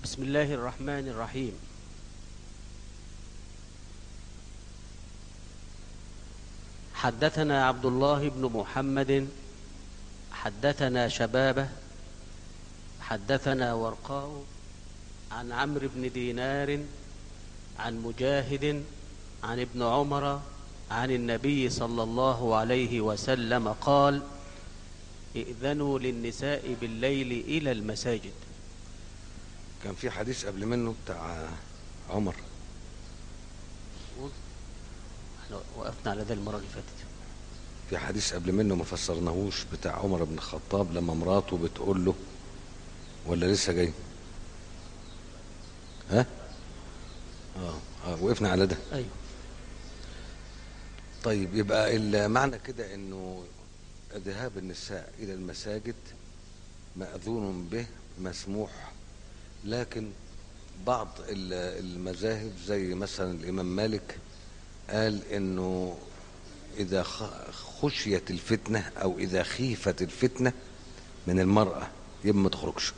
بسم الله الرحمن الرحيم حدثنا عبد الله بن محمد حدثنا شبابه حدثنا ورقاء عن عمرو بن دينار عن مجاهد عن ابن عمر عن النبي صلى الله عليه وسلم قال ائذنوا للنساء بالليل إلى المساجد كان في حديث قبل منه بتاع عمر احنا وقفنا على ده المرة اللي فاتت في حديث قبل منه ما فسرناهوش بتاع عمر بن الخطاب لما مراته بتقول له ولا لسه جاي ها اه, آه وقفنا على ده أيوه طيب يبقى المعنى كده انه ذهاب النساء الى المساجد مأذون به مسموح لكن بعض ال- المذاهب زي مثلا الامام مالك قال انه اذا خ- خشيت الفتنه او اذا خيفت الفتنه من المراه يبقى ما تخرجش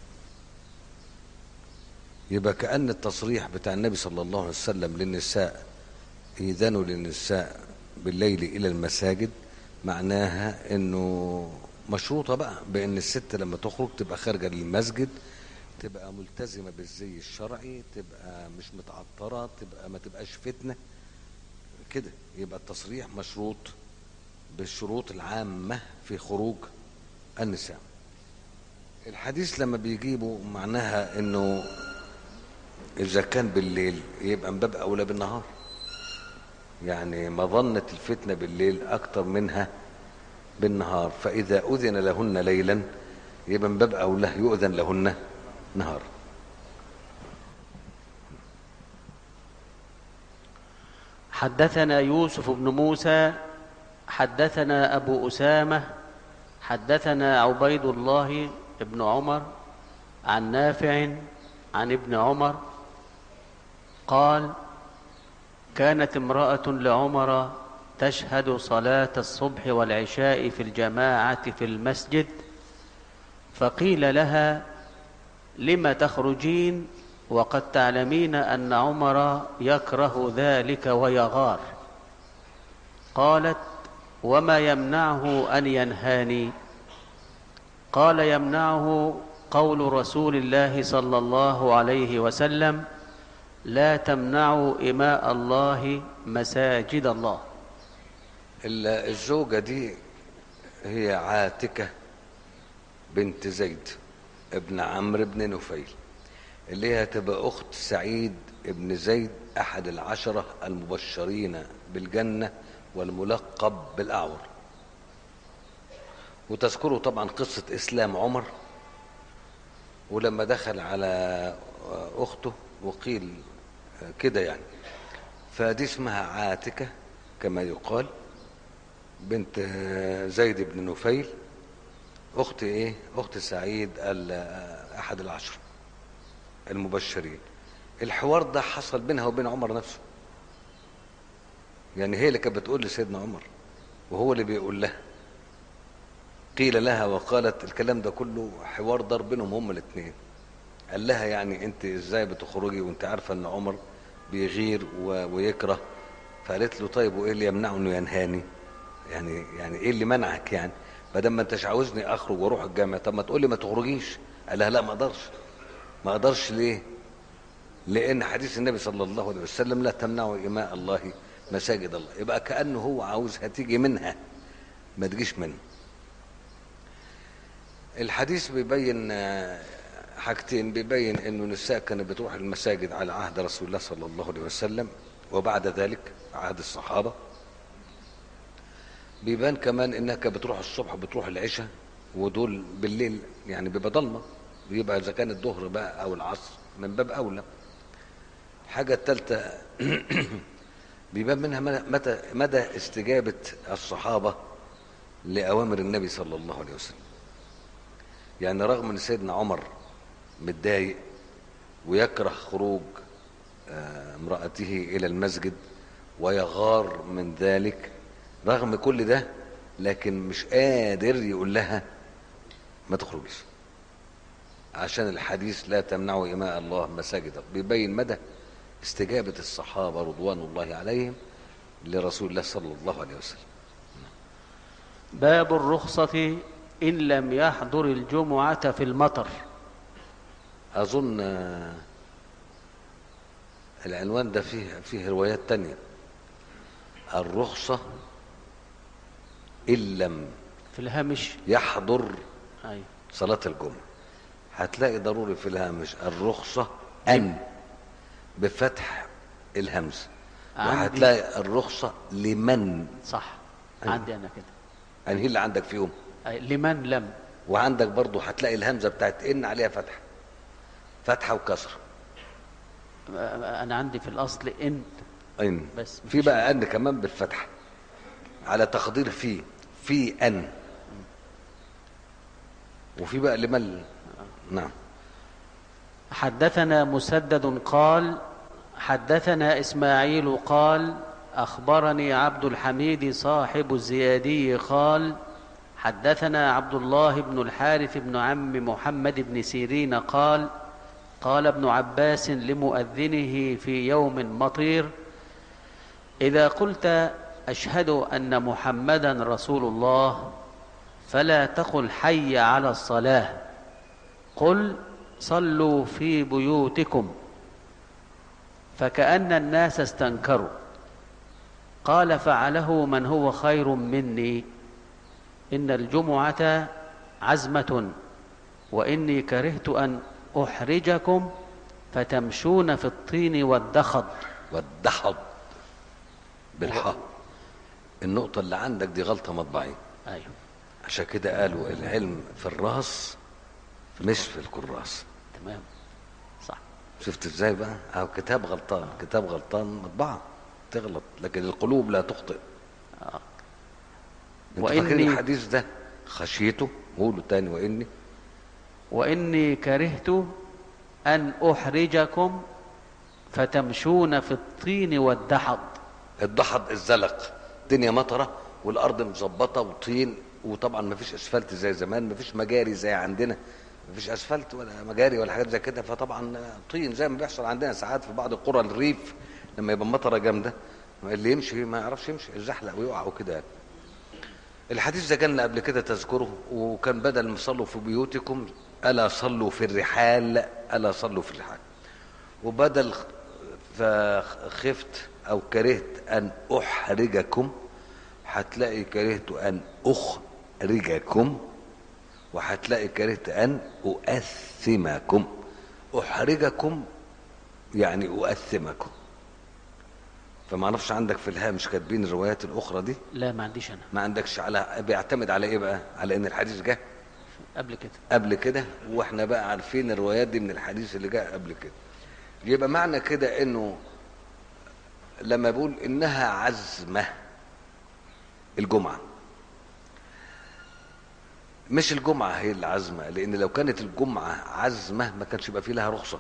يبقى كأن التصريح بتاع النبي صلى الله عليه وسلم للنساء إذنوا للنساء بالليل إلى المساجد معناها إنه مشروطة بقى بأن الست لما تخرج تبقى خارجة للمسجد تبقى ملتزمة بالزي الشرعي تبقى مش متعطرة تبقى ما تبقاش فتنة كده يبقى التصريح مشروط بالشروط العامة في خروج النساء الحديث لما بيجيبوا معناها انه اذا كان بالليل يبقى من باب اولى بالنهار يعني مظنة الفتنة بالليل اكتر منها بالنهار فاذا اذن لهن ليلا يبقى من باب اولى يؤذن لهن نهار حدثنا يوسف بن موسى حدثنا أبو أسامة حدثنا عبيد الله بن عمر عن نافع عن ابن عمر قال كانت امرأة لعمر تشهد صلاة الصبح والعشاء في الجماعة في المسجد فقيل لها لم تخرجين وقد تعلمين أن عمر يكره ذلك ويغار قالت وما يمنعه أن ينهاني قال يمنعه قول رسول الله صلى الله عليه وسلم لا تمنعوا إماء الله مساجد الله ال- الزوجة دي هي عاتكة بنت زيد ابن عمرو بن نفيل اللي هي هتبقى أخت سعيد ابن زيد أحد العشرة المبشرين بالجنة والملقب بالأعور وتذكروا طبعا قصة إسلام عمر ولما دخل على أخته وقيل كده يعني فدي اسمها عاتكة كما يقال بنت زيد بن نفيل اخت ايه اخت سعيد ال- احد العشر المبشرين الحوار ده حصل بينها وبين عمر نفسه يعني هي اللي كانت بتقول لسيدنا عمر وهو اللي بيقول لها قيل لها وقالت الكلام ده كله حوار دار بينهم هما الاثنين قال لها يعني انت ازاي بتخرجي وانت عارفه ان عمر بيغير و- ويكره فقالت له طيب وايه اللي يمنعه انه ينهاني يعني يعني ايه اللي منعك يعني ما دام ما انتش عاوزني اخرج واروح الجامع طب ما تقول لي ما تخرجيش قال لها لا ما اقدرش ما اقدرش ليه لان حديث النبي صلى الله عليه وسلم لا تمنعوا اماء الله مساجد الله يبقى كانه هو عاوزها تيجي منها ما تجيش منه الحديث بيبين آه، حاجتين بيبين انه النساء كانت بتروح المساجد على عهد رسول الله صلى الله عليه وسلم وبعد ذلك عهد الصحابه بيبان كمان انها كانت بتروح الصبح بتروح العشاء ودول بالليل يعني بيبقى ضلمه بيبقى اذا كان الظهر بقى او العصر من باب اولى الحاجه الثالثه بيبان منها متى مدى استجابه الصحابه لاوامر النبي صلى الله عليه وسلم يعني رغم ان سيدنا عمر متضايق ويكره خروج آه، امرأته إلى المسجد ويغار من ذلك رغم كل ده لكن مش قادر يقول لها ما تخرجيش عشان الحديث لا تمنعوا إماء الله مساجد بيبين مدى استجابة الصحابة رضوان الله عليهم لرسول الله صلى الله عليه وسلم باب الرخصة إن لم يحضر الجمعة في المطر أظن آه، العنوان ده فيه فيه روايات تانية الرخصة إن لم في الهامش يحضر أيوة. صلاة الجمعة هتلاقي ضروري في الهامش الرخصة أن بفتح الهمزة عندي. وهتلاقي الرخصة لمن صح أيوة. عندي أنا كده أنهي اللي عندك فيهم أي لمن لم وعندك برضو هتلاقي الهمزة بتاعت إن عليها فتحة فتحة وكسرة أنا عندي في الأصل إن أين بس في بقى أن كمان بالفتحة على تقدير في في أن وفي بقى لمن نعم حدثنا مسدد قال حدثنا إسماعيل قال أخبرني عبد الحميد صاحب الزيادي قال حدثنا عبد الله بن الحارث بن عم محمد بن سيرين قال قال ابن عباس لمؤذنه في يوم مطير إذا قلت أشهد أن محمدا رسول الله فلا تقل حي على الصلاة قل صلوا في بيوتكم فكأن الناس استنكروا قال فعله من هو خير مني إن الجمعة عزمة وإني كرهت أن أحرجكم فتمشون في الطين والدخض والدحض بالحاء النقطة اللي عندك دي غلطة مطبعية أيوه عشان كده قالوا العلم في الراس مش في الكراس تمام صح شفت ازاي بقى اهو كتاب غلطان كتاب غلطان مطبعة تغلط لكن القلوب لا تخطئ آه. انت وإني- فاكرين الحديث ده خشيته قولوا تاني واني وإني كرهت أن أحرجكم فتمشون في الطين والدحض الضحض الزلق الدنيا مطره والارض مظبطه وطين وطبعا ما فيش اسفلت زي زمان ما فيش مجاري زي عندنا ما فيش اسفلت ولا مجاري ولا حاجات زي كده فطبعا طين زي ما بيحصل عندنا ساعات في بعض القرى الريف لما يبقى مطره جامده اللي يمشي ما يعرفش يمشي يزحلق ويقع وكده يعني. الحديث ده جالنا قبل كده تذكره وكان بدل ما صلوا في بيوتكم الا صلوا في الرحال الا صلوا في الرحال وبدل فخفت او كرهت ان احرجكم هتلاقي كرهت ان اخرجكم وهتلاقي كرهت ان اؤثمكم احرجكم يعني اؤثمكم فما اعرفش عندك في الهامش كاتبين الروايات الاخرى دي لا ما عنديش أنا ما عندكش على بيعتمد على ايه بقى على ان الحديث جه قبل كده قبل كده واحنا بقى عارفين الروايات دي من الحديث اللي جاء قبل كده يبقى معنى كده انه لما بقول انها عزمه الجمعه مش الجمعه هي العزمه لان لو كانت الجمعه عزمه ما كانش يبقى فيه لها رخصه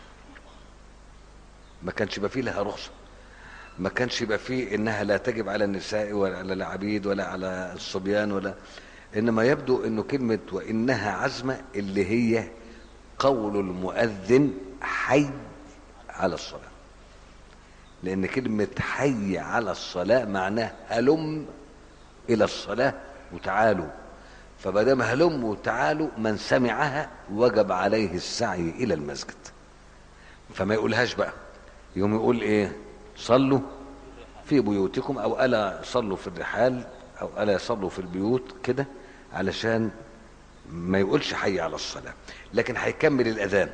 ما كانش يبقى فيه لها رخصه ما كانش يبقى فيه انها لا تجب على النساء ولا على العبيد ولا على الصبيان ولا انما يبدو انه كلمه وانها عزمه اللي هي قول المؤذن حي على الصلاه لان كلمه حي على الصلاه معناه هلم الى الصلاه وتعالوا فمادام هلم وتعالوا من سمعها وجب عليه السعي الى المسجد فما يقولهاش بقى يوم يقول ايه صلوا في بيوتكم او الا صلوا في الرحال او الا صلوا في البيوت كده علشان ما يقولش حي على الصلاه لكن هيكمل الاذان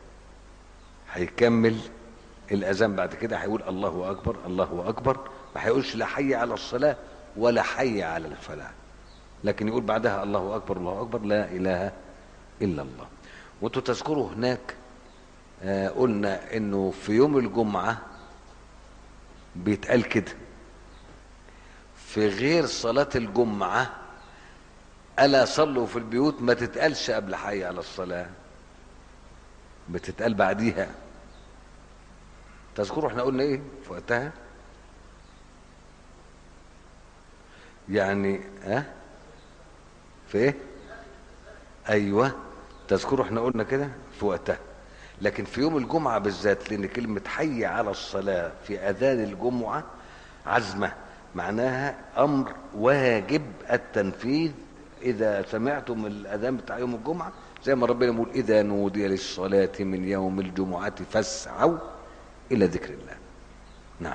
هيكمل الاذان بعد كده هيقول الله اكبر الله اكبر ما هيقولش لا حي على الصلاه ولا حي على الفلاح لكن يقول بعدها الله اكبر الله اكبر لا اله الا الله وانتوا تذكروا هناك آه قلنا انه في يوم الجمعه بيتقال كده في غير صلاة الجمعة ألا صلوا في البيوت ما تتقالش قبل حي على الصلاة بتتقال بعديها تذكروا احنا قلنا ايه في وقتها يعني ها في ايه ايوه تذكروا احنا قلنا كده في وقتها لكن في يوم الجمعة بالذات لأن كلمة حي على الصلاة في أذان الجمعة عزمة معناها أمر واجب التنفيذ إذا سمعتم الأذان بتاع يوم الجمعة زي ما ربنا يقول إذا نودي للصلاة من يوم الجمعة فاسعوا إلى ذكر الله نعم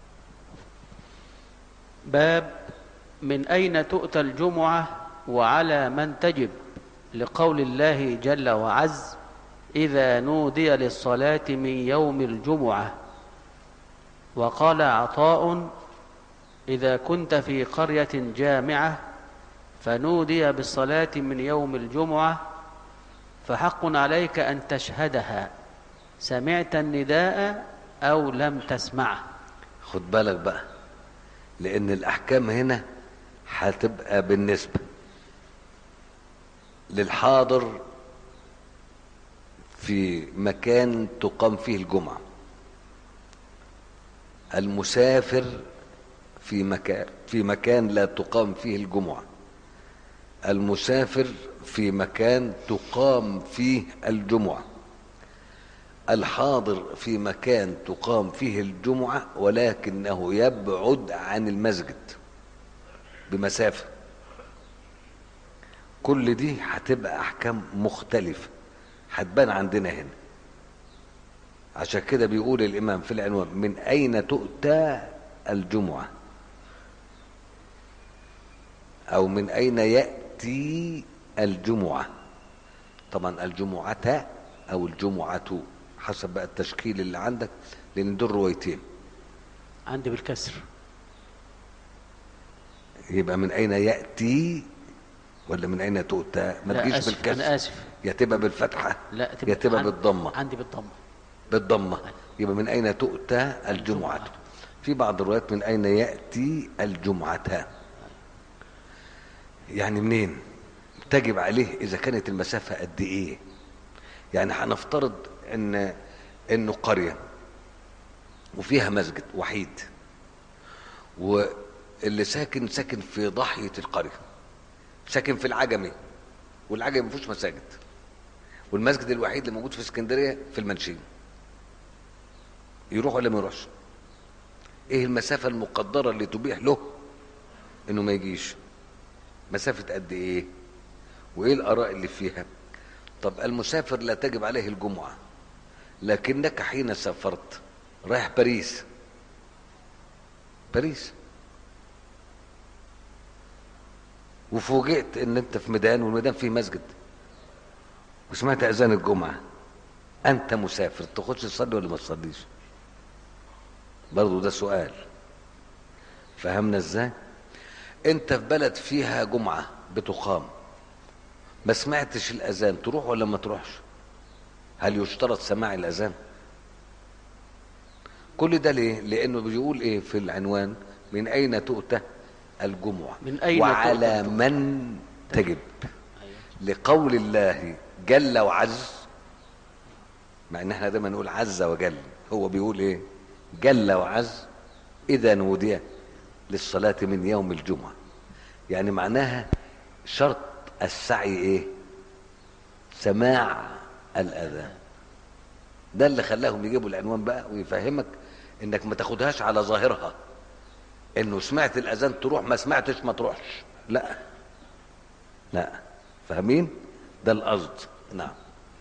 باب من أين تؤتى الجمعة وعلى من تجب لقول الله جل وعز إذا نودي للصلاة من يوم الجمعة وقال عطاء إذا كنت في قرية جامعة فنودي بالصلاة من يوم الجمعة فحق عليك أن تشهدها سمعت النداء أو لم تسمعه خد بالك بقى لأن الأحكام هنا هتبقى بالنسبة للحاضر في مكان تقام فيه الجمعة المسافر في مكان في مكان لا تقام فيه الجمعة المسافر في مكان تقام فيه الجمعة الحاضر في مكان تقام فيه الجمعة ولكنه يبعد عن المسجد بمسافة كل دي هتبقى أحكام مختلفة هتبان عندنا هنا عشان كده بيقول الإمام في العنوان من أين تؤتى الجمعة أو من أين يأتي الجمعة طبعا الجمعة أو الجمعة حسب بقى التشكيل اللي عندك لأن دول روايتين عندي بالكسر يبقى من أين يأتي ولا من أين تؤتى ما لا تجيش آسف بالكسر أنا آسف يا تبقى بالفتحة لا يا تبقى عن- بالضمة عندي بالضمة بالضمة يبقى من أين تؤتى الجمعة في بعض الروايات من أين يأتي الجمعة يعني منين تجب عليه إذا كانت المسافة قد إيه يعني هنفترض إن إنه قرية وفيها مسجد وحيد واللي ساكن ساكن في ضاحية القرية ساكن في العجمي والعجمي ما فيهوش مساجد والمسجد الوحيد اللي موجود في اسكندريه في المنشيه يروح ولا ما يروحش ايه المسافه المقدره اللي تبيح له انه ما يجيش مسافه قد ايه وايه الاراء اللي فيها طب المسافر لا تجب عليه الجمعه لكنك حين سافرت رايح باريس باريس وفوجئت ان انت في ميدان والميدان فيه مسجد وسمعت اذان الجمعه انت مسافر تخش تصلي ولا ما تصليش برضو ده سؤال فهمنا ازاي انت في بلد فيها جمعه بتقام ما سمعتش الاذان تروح ولا ما تروحش هل يشترط سماع الاذان كل ده ليه لانه بيقول ايه في العنوان من اين تؤتى الجمعه من أين وعلى تؤتى الجمعة؟ من تجب أيوة. لقول الله جل وعز مع ان احنا دايما نقول عز وجل هو بيقول ايه جل وعز اذا نودي للصلاة من يوم الجمعة يعني معناها شرط السعي ايه سماع الاذان ده اللي خلاهم يجيبوا العنوان بقى ويفهمك انك ما تاخدهاش على ظاهرها انه سمعت الاذان تروح ما سمعتش ما تروحش لا لا فاهمين ده القصد نعم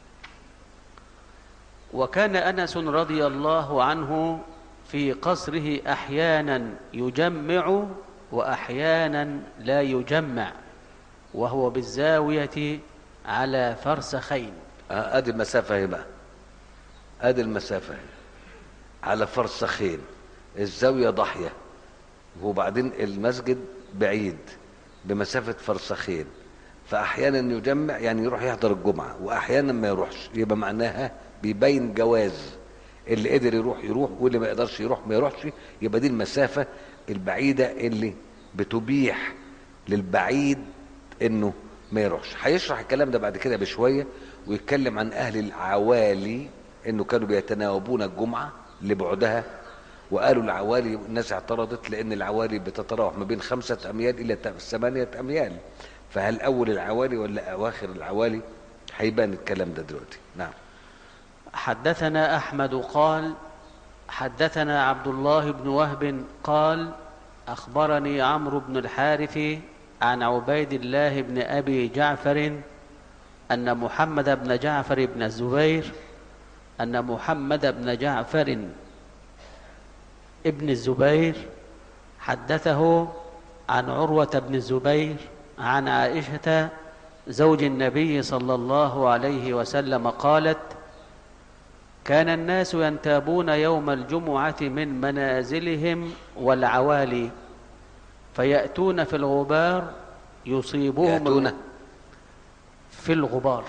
وكان أنس رضي الله عنه في قصره أحيانا يجمع وأحيانا لا يجمع وهو بالزاوية على فرسخين آه، ادي المسافه اهي بقى ادي المسافه اهي على فرسخين الزاويه ضاحيه وبعدين المسجد بعيد بمسافه فرسخين فاحيانا يجمع يعني يروح يحضر الجمعه واحيانا ما يروحش يبقى معناها بيبين جواز اللي قدر يروح يروح واللي ما يقدرش يروح ما يروحش يبقى دي المسافه البعيده اللي بتبيح للبعيد انه ما يروحش هيشرح الكلام ده بعد كده بشويه ويتكلم عن اهل العوالي انه كانوا بيتناوبون الجمعه لبعدها وقالوا العوالي الناس اعترضت لان العوالي بتتراوح ما بين خمسة اميال الى ت- ثمانية اميال فهل اول العوالي ولا اواخر العوالي هيبان الكلام ده دلوقتي نعم حدثنا أحمد قال حدثنا عبد الله بن وهب قال أخبرني عمرو بن الحارث عن عبيد الله بن أبي جعفر أن محمد بن جعفر بن الزبير أن محمد بن جعفر ابن الزبير حدثه عن عروة بن الزبير عن عائشة زوج النبي صلى الله عليه وسلم قالت كان الناس ينتابون يوم الجمعة من منازلهم والعوالي فيأتون في الغبار يصيبهم يأتون في الغبار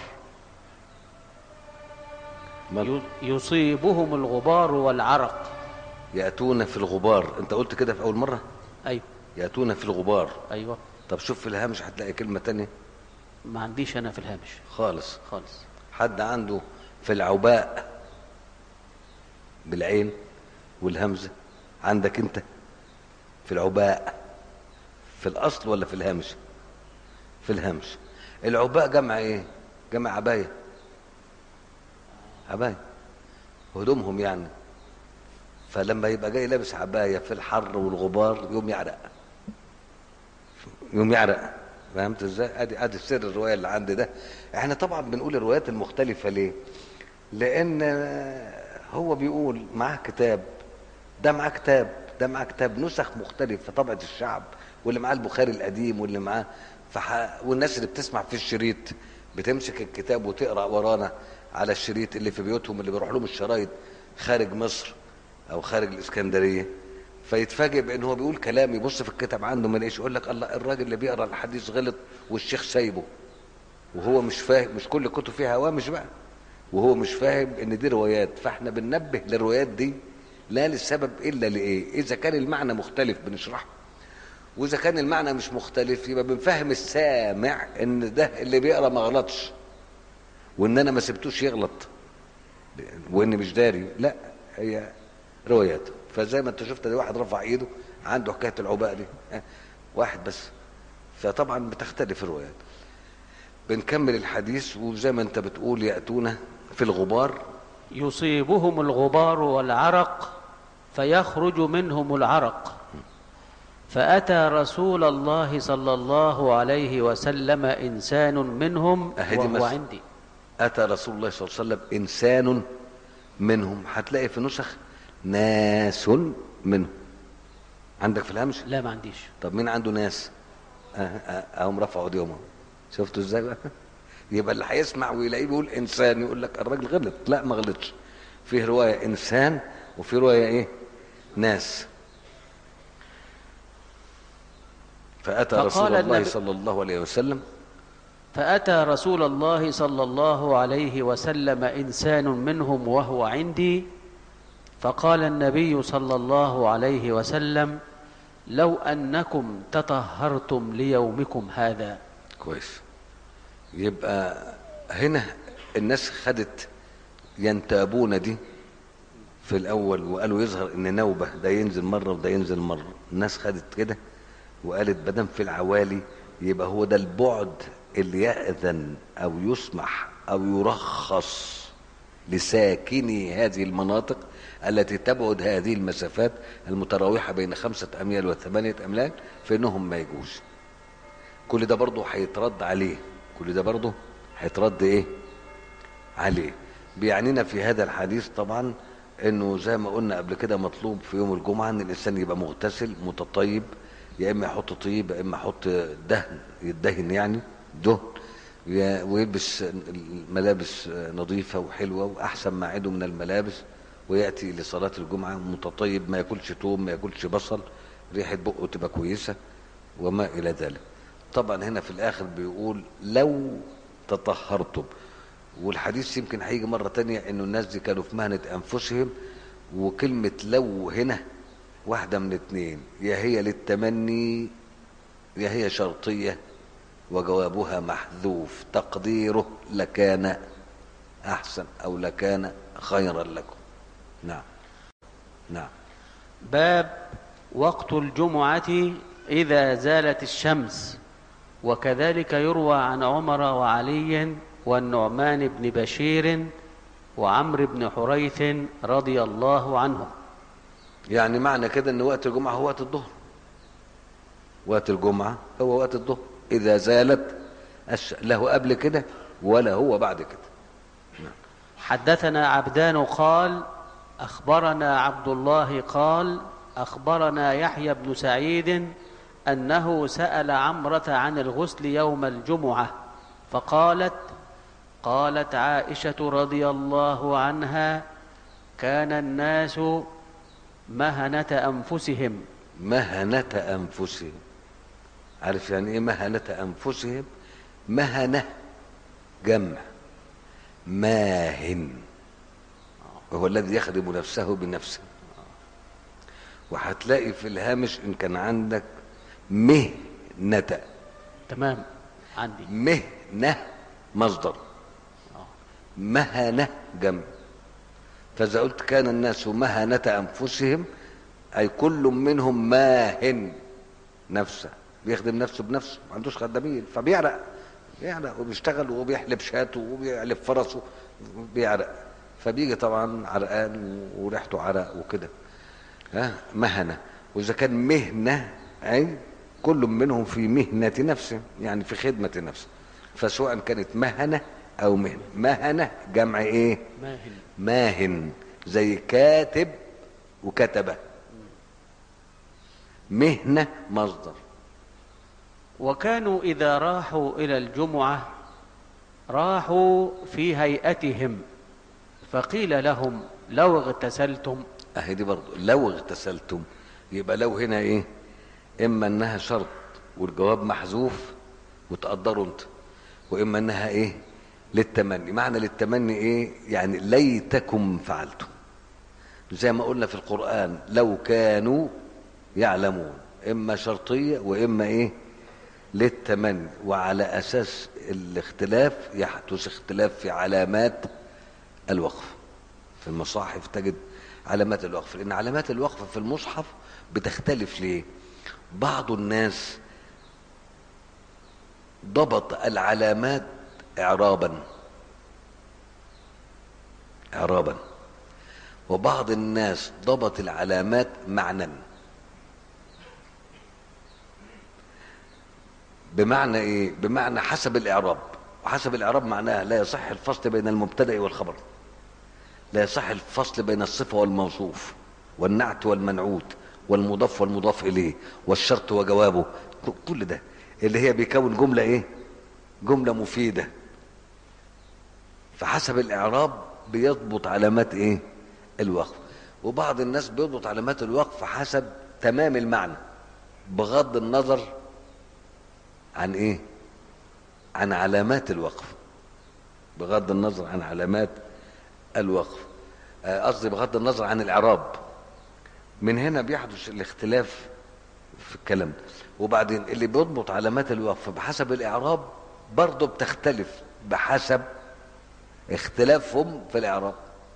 مال- يصيبهم الغبار والعرق يأتون في الغبار انت قلت كده في اول مرة أيوة يأتون في الغبار أيوة طب شوف في الهامش هتلاقي كلمة تانية ما عنديش أنا في الهامش خالص خالص حد عنده في العوباء بالعين والهمزة عندك انت في العباء في الاصل ولا في الهامش في الهامش العباء جمع ايه جمع عباية عباية هدومهم يعني فلما يبقى جاي لابس عباية في الحر والغبار يوم يعرق يوم يعرق فهمت ازاي ادي ادي سر الروايه اللي عندي ده احنا طبعا بنقول الروايات المختلفه ليه لان هو بيقول معاه كتاب ده معاه كتاب ده معاه كتاب نسخ مختلفه طبعه الشعب واللي معاه البخاري القديم واللي معاه فح... والناس اللي بتسمع في الشريط بتمسك الكتاب وتقرا ورانا على الشريط اللي في بيوتهم اللي بيروح لهم الشرايط خارج مصر او خارج الاسكندريه فيتفاجئ بان هو بيقول كلام يبص في الكتاب عنده ما يلاقيش يقول لك الله الراجل اللي بيقرا الحديث غلط والشيخ سايبه وهو مش فاهم مش كل الكتب فيها هوامش بقى وهو مش فاهم ان دي روايات فاحنا بننبه للروايات دي لا لسبب الا لايه اذا كان المعنى مختلف بنشرحه واذا كان المعنى مش مختلف يبقى بنفهم السامع ان ده اللي بيقرا ما غلطش وان انا ما سبتوش يغلط واني مش داري لا هي روايات فزي ما انت شفت ده واحد رفع ايده عنده حكايه العباء دي ها، واحد بس فطبعا بتختلف الروايات بنكمل الحديث وزي ما انت بتقول ياتون في الغبار يصيبهم الغبار والعرق فيخرج منهم العرق فأتى رسول الله صلى الله عليه وسلم إنسان منهم أهدي وهو مثل. عندي اتى رسول الله صلى الله عليه وسلم انسان منهم هتلاقي في نسخ ناس منهم عندك في الهمش لا ما عنديش طب مين عنده ناس اه اه اهم رفعوا ايديهم اهو. شفتوا ازاي بقى يبقى اللي هيسمع ويلاقيه بيقول انسان يقول لك الراجل غلط لا ما غلطش فيه روايه انسان وفي روايه ايه ناس فاتى فقال رسول الله النبي- صلى الله عليه وسلم فأتى رسول الله صلى الله عليه وسلم إنسان منهم وهو عندي فقال النبي صلى الله عليه وسلم لو أنكم تطهرتم ليومكم هذا كويس يبقى هنا الناس خدت ينتابون دي في الاول وقالوا يظهر ان نوبه ده ينزل مره وده ينزل مره الناس خدت كده وقالت بدم في العوالي يبقى هو ده البعد اللي يأذن او يسمح او يرخص لساكني هذه المناطق التي تبعد هذه المسافات المتراوحة بين خمسة أميال وثمانية أميال فإنهم ما يجوش كل ده برضه هيترد عليه كل ده برضه هيترد ايه عليه بيعنينا في هذا الحديث طبعا انه زي ما قلنا قبل كده مطلوب في يوم الجمعه ان الانسان يبقى مغتسل متطيب يا اما يحط طيب يا اما يحط دهن يدهن يعني دهن يا- ويلبس ملابس نظيفه وحلوه واحسن ما عنده من الملابس وياتي لصلاه الجمعه متطيب ما ياكلش توم ما ياكلش بصل ريحه بقه تبقى كويسه وما الى ذلك طبعا هنا في الاخر بيقول لو تطهرتم والحديث يمكن هيجي مرة تانية انه الناس دي كانوا في مهنة انفسهم وكلمة لو هنا واحدة من اتنين يا هي للتمني يا هي شرطية وجوابها محذوف تقديره لكان احسن او لكان خيرا لكم نعم نعم باب وقت الجمعة إذا زالت الشمس وكذلك يروى عن عمر وعلي والنعمان بن بشير وعمرو بن حريث رضي الله عنهم يعني معنى كده ان وقت الجمعة هو وقت الظهر وقت الجمعة هو وقت الظهر اذا زالت الش... له قبل كده ولا هو بعد كده حدثنا عبدان قال اخبرنا عبد الله قال اخبرنا يحيى بن سعيد انه سال عمره عن الغسل يوم الجمعه فقالت قالت عائشه رضي الله عنها كان الناس مهنه انفسهم مهنة أنفسهم عارف يعني إيه مهنة أنفسهم مهنة جمع ماهن وهو الذي يخدم نفسه بنفسه وهتلاقي في الهامش إن كان عندك مهنة تمام عندي مهنة مصدر مهنة جمع فإذا قلت كان الناس مهنة أنفسهم أي كل منهم ماهن نفسه بيخدم نفسه بنفسه ما عندوش خدامين فبيعرق بيعرق وبيشتغل وبيحلب شاته وبيحلب فرسه بيعرق فبيجي طبعا عرقان وريحته عرق وكده ها مهنة وإذا كان مهنة أي كل منهم في مهنة نفسه يعني في خدمة نفسه فسواء كانت مهنة أو مهنة مهنة جمع إيه ماهن ماهن زي كاتب وكتبه مهنة مصدر وكانوا اذا راحوا الى الجمعه راحوا في هيئتهم فقيل لهم لو اغتسلتم اهي دي برضه لو اغتسلتم يبقى لو هنا ايه اما انها شرط والجواب محذوف وتقدروا انت واما انها ايه للتمني معنى للتمني ايه يعني ليتكم فعلتم زي ما قلنا في القرآن لو كانوا يعلمون اما شرطية واما ايه للتمني وعلى اساس الاختلاف يحدث اختلاف في علامات الوقف في المصاحف تجد علامات الوقف لان علامات الوقف في المصحف بتختلف ليه بعض الناس ضبط العلامات اعرابا اعرابا وبعض الناس ضبط العلامات معنى بمعنى ايه بمعنى حسب الاعراب وحسب الاعراب معناها لا يصح الفصل بين المبتدا والخبر لا يصح الفصل بين الصفه والموصوف والنعت والمنعوت والمضاف والمضاف اليه والشرط وجوابه كل ده اللي هي بيكون جمله ايه جمله مفيده فحسب الاعراب بيضبط علامات ايه الوقف وبعض الناس بيضبط علامات الوقف حسب تمام المعنى بغض النظر عن ايه عن علامات الوقف بغض النظر عن علامات الوقف آه، قصدي بغض النظر عن الاعراب من هنا بيحدث الاختلاف في الكلام ده وبعدين اللي بيضبط علامات الوقف بحسب الاعراب برضه بتختلف بحسب اختلافهم في الاعراب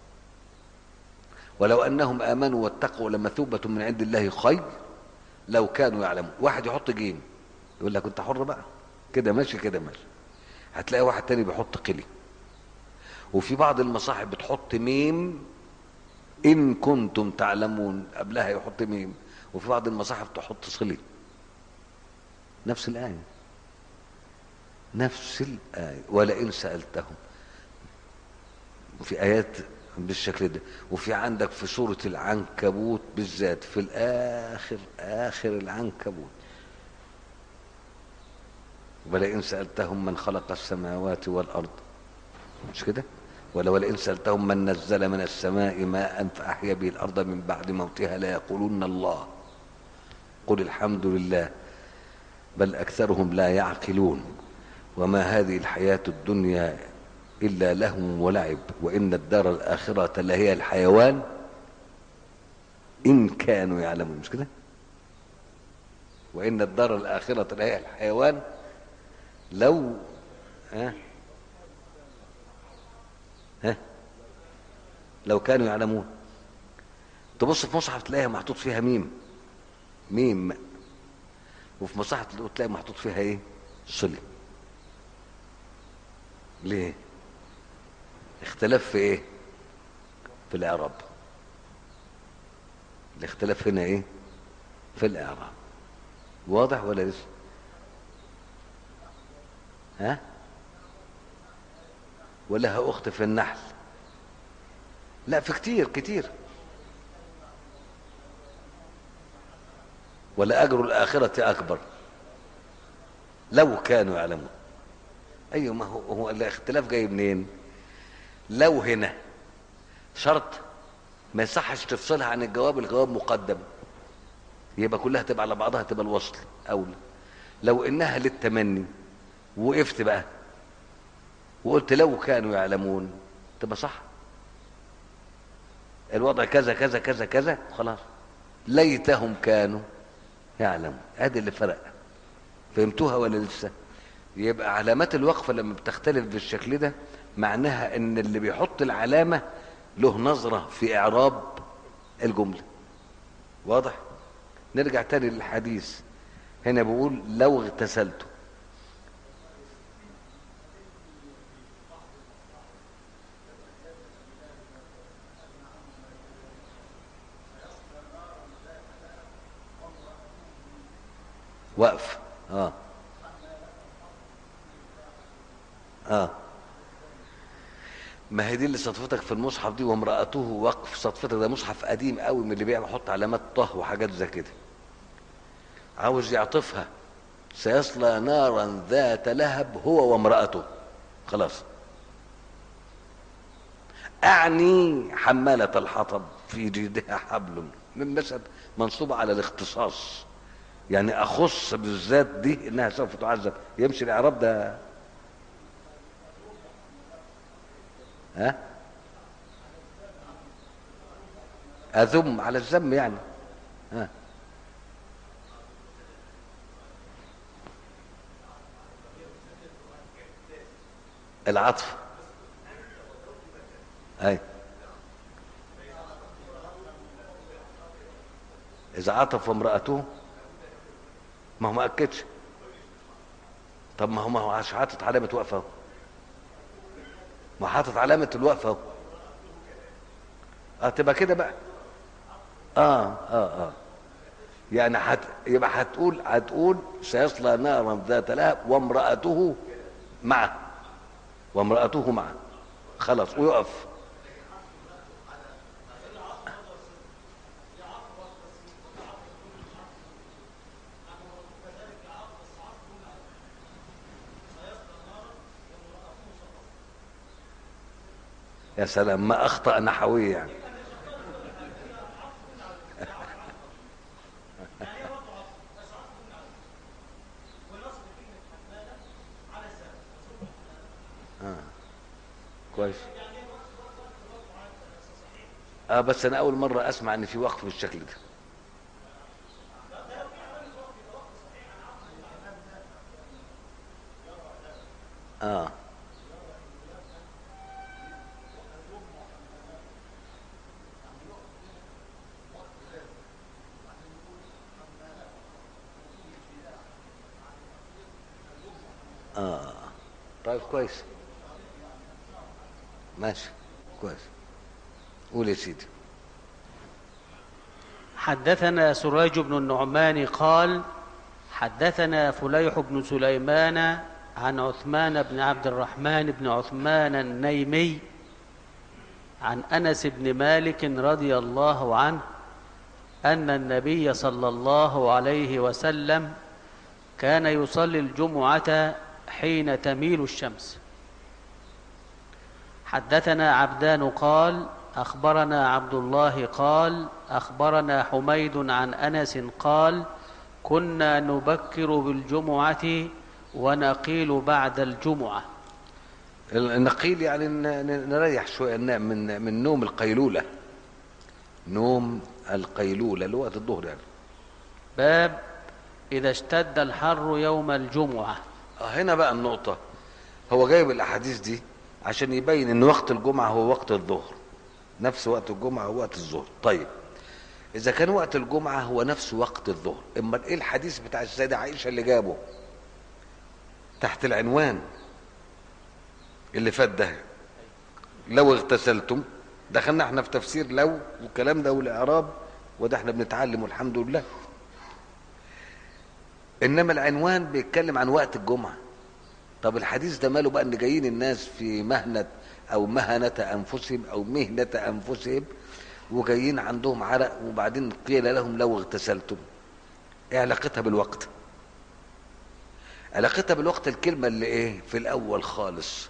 ولو انهم امنوا واتقوا لمثوبه من عند الله خير لو كانوا يعلمون واحد يحط جيم يقول لك انت حر بقى كده ماشي كده ماشي هتلاقي واحد تاني بيحط قلي وفي بعض المصاحف بتحط ميم ان كنتم تعلمون قبلها يحط ميم وفي بعض المصاحف تحط صلي نفس الايه نفس الايه ولئن سالتهم وفي ايات بالشكل ده وفي عندك في سوره العنكبوت بالذات في الاخر اخر العنكبوت ولئن سألتهم من خلق السماوات والأرض مش كده ولا ولئن سألتهم من نزل من السماء ماء فأحيا به الأرض من بعد موتها لا يقولون الله قل الحمد لله بل أكثرهم لا يعقلون وما هذه الحياة الدنيا إلا لهو ولعب وإن الدار الآخرة لهي الحيوان إن كانوا يعلمون مش كده وإن الدار الآخرة لهي الحيوان لو ها ها لو كانوا يعلمون تبص في مصحف تلاقيها محطوط فيها ميم ميم وفي مصحف تلاقي محطوط فيها ايه صلي ليه اختلاف في ايه في الاعراب الاختلاف هنا ايه في الاعراب واضح ولا لسه ها ولها اخت في النحل لا في كتير كتير ولا اجر الاخره اكبر لو كانوا يعلمون ايوه ما هو هو الاختلاف جاي منين لو هنا شرط ما يصحش تفصلها عن الجواب الجواب مقدم يبقى كلها تبقى على بعضها تبقى الوصل اولى لو انها للتمني وقفت بقى وقلت لو كانوا يعلمون تبقى صح الوضع كذا كذا كذا كذا خلاص ليتهم كانوا يعلمون ادي اللي فرق فهمتوها ولا لسه يبقى علامات الوقفه لما بتختلف بالشكل ده معناها ان اللي بيحط العلامه له نظره في اعراب الجمله واضح نرجع تاني للحديث هنا بيقول لو اغتسلت وقف اه اه ما هي دي اللي صدفتك في المصحف دي وامرأته وقف صدفتك ده مصحف قديم قوي من اللي بيعمل يحط علامات طه وحاجات زي كده عاوز يعطفها سيصلى نارا ذات لهب هو وامرأته خلاص أعني حمالة الحطب في جيدها حبل من مسد منصوبة على الاختصاص يعني أخص بالذات دي إنها سوف تعذب يمشي الإعراب ده ها أذم على الذم يعني ها العطف أي إذا عطف امرأته ما هو ما أكدش طب ما هو ما هو عش حاطط علامة وقفة اهو ما حاطط علامة الوقفة اهو اه تبقى كده بقى اه اه اه يعني حت يبقى هتقول هتقول سيصلى نارا ذات لهب وامرأته معه وامرأته معه خلاص ويقف يا سلام ما اخطا نحويا يعني. آه. كويس اه بس انا اول مره اسمع ان في وقف بالشكل ده اه اه طيب كويس ماشي كويس قول يا سيدي حدثنا سراج بن النعمان قال حدثنا فليح بن سليمان عن عثمان بن عبد الرحمن بن عثمان النيمي عن انس بن مالك رضي الله عنه ان النبي صلى الله عليه وسلم كان يصلي الجمعه حين تميل الشمس حدثنا عبدان قال اخبرنا عبد الله قال اخبرنا حميد عن انس قال كنا نبكر بالجمعه ونقيل بعد الجمعه النقيل يعني ن- ن- نريح شويه ننام من من نوم القيلوله نوم القيلوله اللي هو وقت الظهر يعني باب اذا اشتد الحر يوم الجمعه آه، هنا بقى النقطة هو جايب الأحاديث دي عشان يبين إن وقت الجمعة هو وقت الظهر نفس وقت الجمعة هو وقت الظهر طيب إذا كان وقت الجمعة هو نفس وقت الظهر أمال إيه الحديث بتاع السيدة عائشة اللي جابه تحت العنوان اللي فات ده لو اغتسلتم دخلنا احنا في تفسير لو والكلام ده والاعراب وده احنا بنتعلم والحمد لله انما العنوان بيتكلم عن وقت الجمعه طب الحديث ده ماله بقى ان جايين الناس في مهنه او مهنه انفسهم او مهنه انفسهم وجايين عندهم عرق وبعدين قيل لهم لو اغتسلتم ايه علاقتها بالوقت علاقتها بالوقت الكلمه اللي ايه في الاول خالص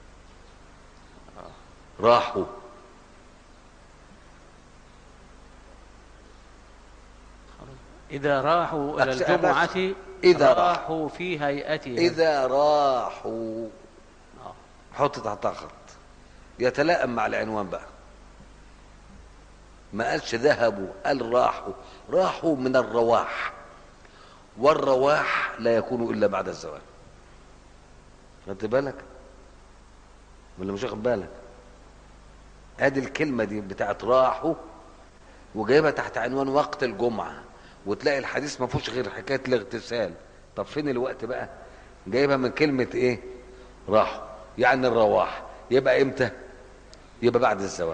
راحوا إذا راحوا إلى أبس- الجمعة إذا راحوا في هيئتها اذا راحوا آه. حط تحتها خط يتلائم مع العنوان بقى ما قالش ذهبوا قال راحوا راحوا من الرواح والرواح لا يكون الا بعد الزوال خدت بالك ولا مش واخد بالك ادي الكلمه دي بتاعت راحوا وجايبها تحت عنوان وقت الجمعه وتلاقي الحديث ما فيهوش غير حكايه الاغتسال طب فين الوقت بقى جايبها من كلمه ايه راحوا يعني الرواح يبقى امتى يبقى بعد الزوال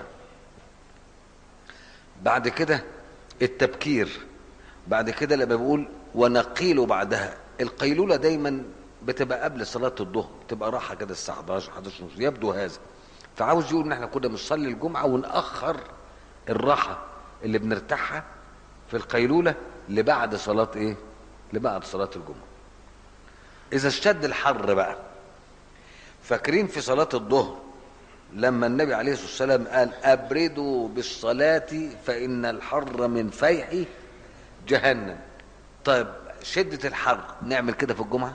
بعد كده التبكير بعد كده لما بيقول ونقيل بعدها القيلولة دايما بتبقى قبل صلاة الظهر بتبقى راحة كده الساعة 11 11 ونص يبدو هذا فعاوز يقول ان احنا كنا بنصلي الجمعة ونأخر الراحة اللي بنرتاحها في القيلولة لبعد صلاة ايه لبعد صلاة الجمعة اذا اشتد الحر بقى فاكرين في صلاة الظهر لما النبي عليه الصلاة والسلام قال أبردوا بالصلاة فإن الحر من فيح جهنم طيب شدة الحر نعمل كده في الجمعة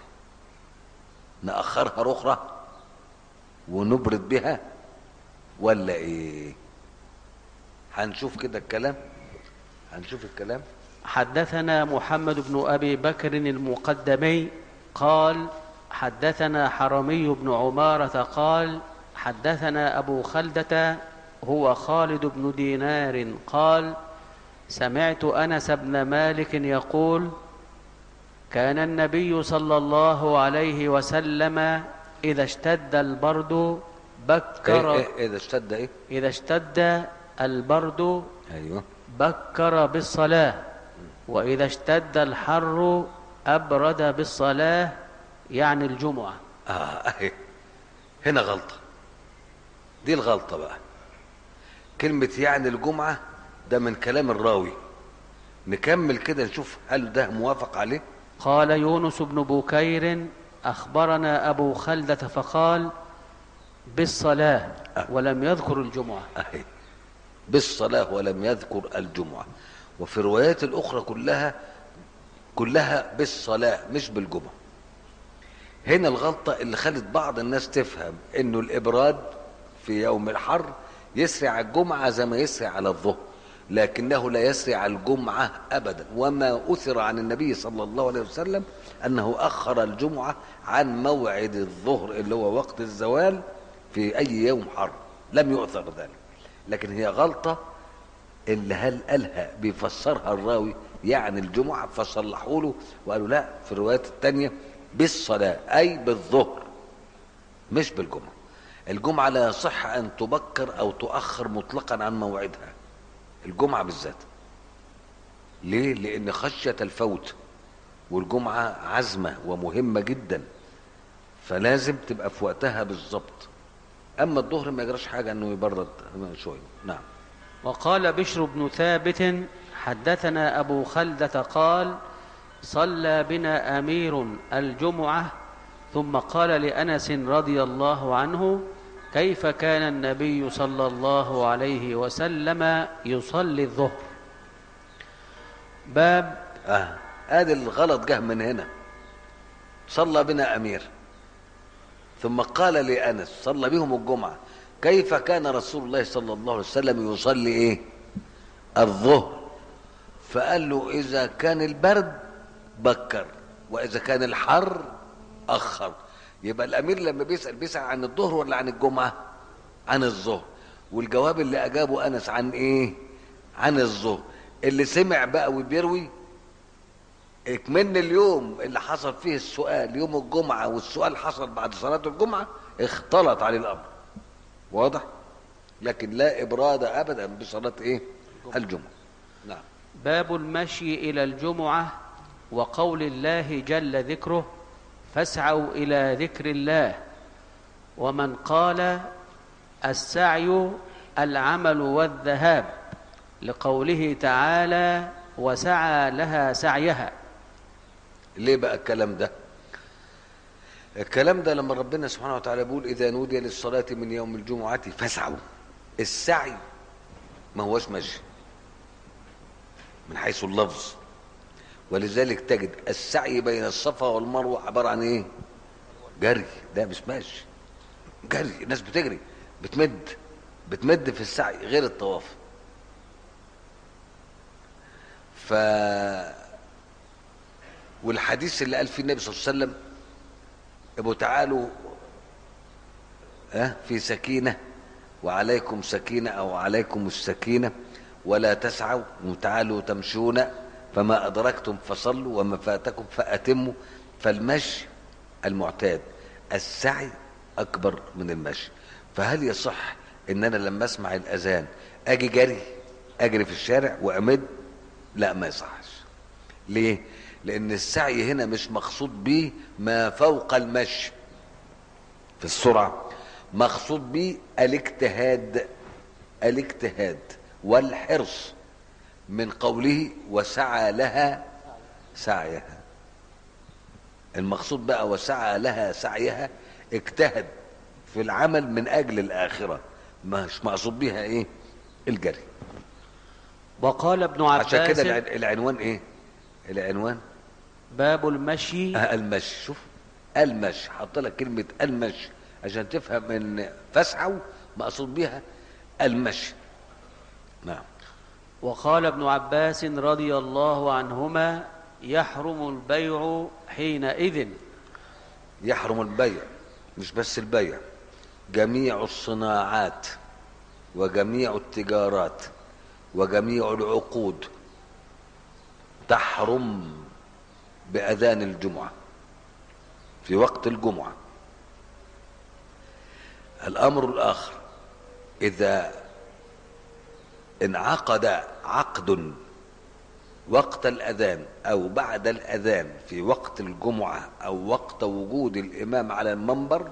نأخرها رخرة ونبرد بها ولا ايه هنشوف كده الكلام هنشوف الكلام حدثنا محمد بن أبي بكر المقدمي قال حدثنا حرمي بن عمارة قال حدثنا أبو خلدة هو خالد بن دينار قال سمعت أنس بن مالك يقول كان النبي صلى الله عليه وسلم إذا اشتد البرد إيه بكر إيه إيه ده اشتد ايه إذا اشتد البرد ايوه بكر بالصلاة وإذا اشتد الحر أبرد بالصلاة يعني الجمعة اه اهي هنا غلطة دي الغلطة بقى كلمة يعني الجمعة ده من كلام الراوي نكمل كده نشوف هل ده موافق عليه قال يونس بن بكير أخبرنا أبو خلدة فقال بالصلاة ولم يذكر الجمعة اهي بالصلاة ولم يذكر الجمعة وفي الروايات الأخرى كلها كلها بالصلاة مش بالجمعة هنا الغلطة اللي خلت بعض الناس تفهم انه الابراد في يوم الحر يسري على الجمعة زي ما يسري على الظهر لكنه لا يسري على الجمعة ابدا وما اثر عن النبي صلى الله عليه وسلم انه اخر الجمعة عن موعد الظهر اللي هو وقت الزوال في اي يوم حر لم يؤثر ذلك لكن هي غلطة اللي هل قالها بيفسرها الراوي يعني الجمعة فصلحوا له وقالوا لا في الروايات التانية بالصلاة أي بالظهر مش بالجمعة الجمعة لا يصح أن تبكر أو تؤخر مطلقا عن موعدها الجمعة بالذات ليه؟ لأن خشية الفوت والجمعة عزمة ومهمة جدا فلازم تبقى في وقتها بالظبط أما الظهر ما يجراش حاجة أنه يبرد شوية نعم وقال بشر بن ثابت حدثنا أبو خلدة قال صلى بنا أمير الجمعة ثم قال لأنس رضي الله عنه كيف كان النبي صلى الله عليه وسلم يصلي الظهر باب اه ادي الغلط جه من هنا صلى بنا امير ثم قال لانس صلى بهم الجمعه كيف كان رسول الله صلى الله عليه وسلم يصلي ايه الظهر فقال له اذا كان البرد بكر واذا كان الحر اخر يبقى الامير لما بيسال بيسال عن الظهر ولا عن الجمعه عن الظهر والجواب اللي اجابه انس عن ايه عن الظهر اللي سمع بقى وبيروي اكمن اليوم اللي حصل فيه السؤال يوم الجمعة والسؤال حصل بعد صلاة الجمعة اختلط عليه الامر واضح لكن لا ابراد ابدا بصلاه ايه الجمعه نعم باب المشي إلى الجمعة وقول الله جل ذكره فاسعوا إلى ذكر الله ومن قال السعي العمل والذهاب لقوله تعالى وسعى لها سعيها ليه بقى الكلام ده الكلام ده لما ربنا سبحانه وتعالى بيقول اذا نودي للصلاه من يوم الجمعه فاسعوا السعي ما هوش مشي من حيث اللفظ ولذلك تجد السعي بين الصفا والمروه عباره عن ايه جري ده مش ماشي جري الناس بتجري بتمد بتمد في السعي غير الطواف ف والحديث اللي قال فيه النبي صلى الله عليه وسلم ابو تعالوا ها في سكينه وعليكم سكينه او عليكم السكينه ولا تسعوا وتعالوا تمشون فما ادركتم فصلوا وما فاتكم فاتموا فالمشي المعتاد السعي اكبر من المشي فهل يصح ان انا لما اسمع الاذان اجي جري اجري في الشارع وامد لا ما يصحش ليه لان السعي هنا مش مقصود به ما فوق المشي في السرعه مقصود به الاجتهاد الاجتهاد والحرص من قوله وسعى لها سعيها المقصود بقى وسعى لها سعيها اجتهد في العمل من اجل الاخره مش مقصود بيها ايه الجري وقال ابن عباس عشان كده الع- العنوان ايه العنوان باب المشي آه المشي شوف المشي حط لك كلمه المشي عشان تفهم ان فاسعوا مقصود بيها المشي نعم وقال ابن عباس رضي الله عنهما يحرم البيع حينئذ يحرم البيع مش بس البيع جميع الصناعات وجميع التجارات وجميع العقود تحرم بأذان الجمعة في وقت الجمعة الأمر الآخر إذا انعقد عقد وقت الأذان أو بعد الأذان في وقت الجمعة أو وقت وجود الإمام على المنبر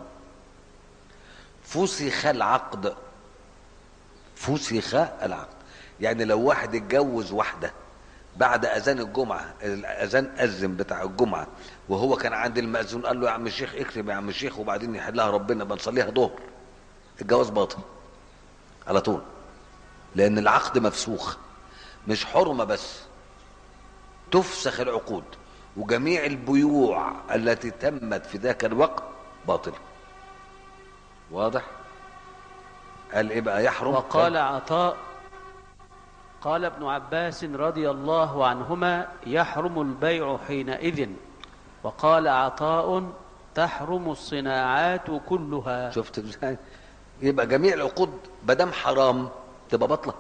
فسخ العقد فسخ العقد يعني لو واحد اتجوز واحدة بعد أذان الجمعة الأذان أذن بتاع الجمعة وهو كان عند المأذون قال له يا عم الشيخ اكتب يا عم الشيخ وبعدين يحلها ربنا بنصليها ظهر الجواز باطل على طول لأن العقد مفسوخ مش حرمة بس تفسخ العقود وجميع البيوع التي تمت في ذاك الوقت باطلة واضح قال ايه بقى يحرم وقال عطاء قال ابن عباس رضي الله عنهما يحرم البيع حينئذ وقال عطاء تحرم الصناعات كلها شفت ازاي يبقى جميع العقود مادام حرام تبقى باطله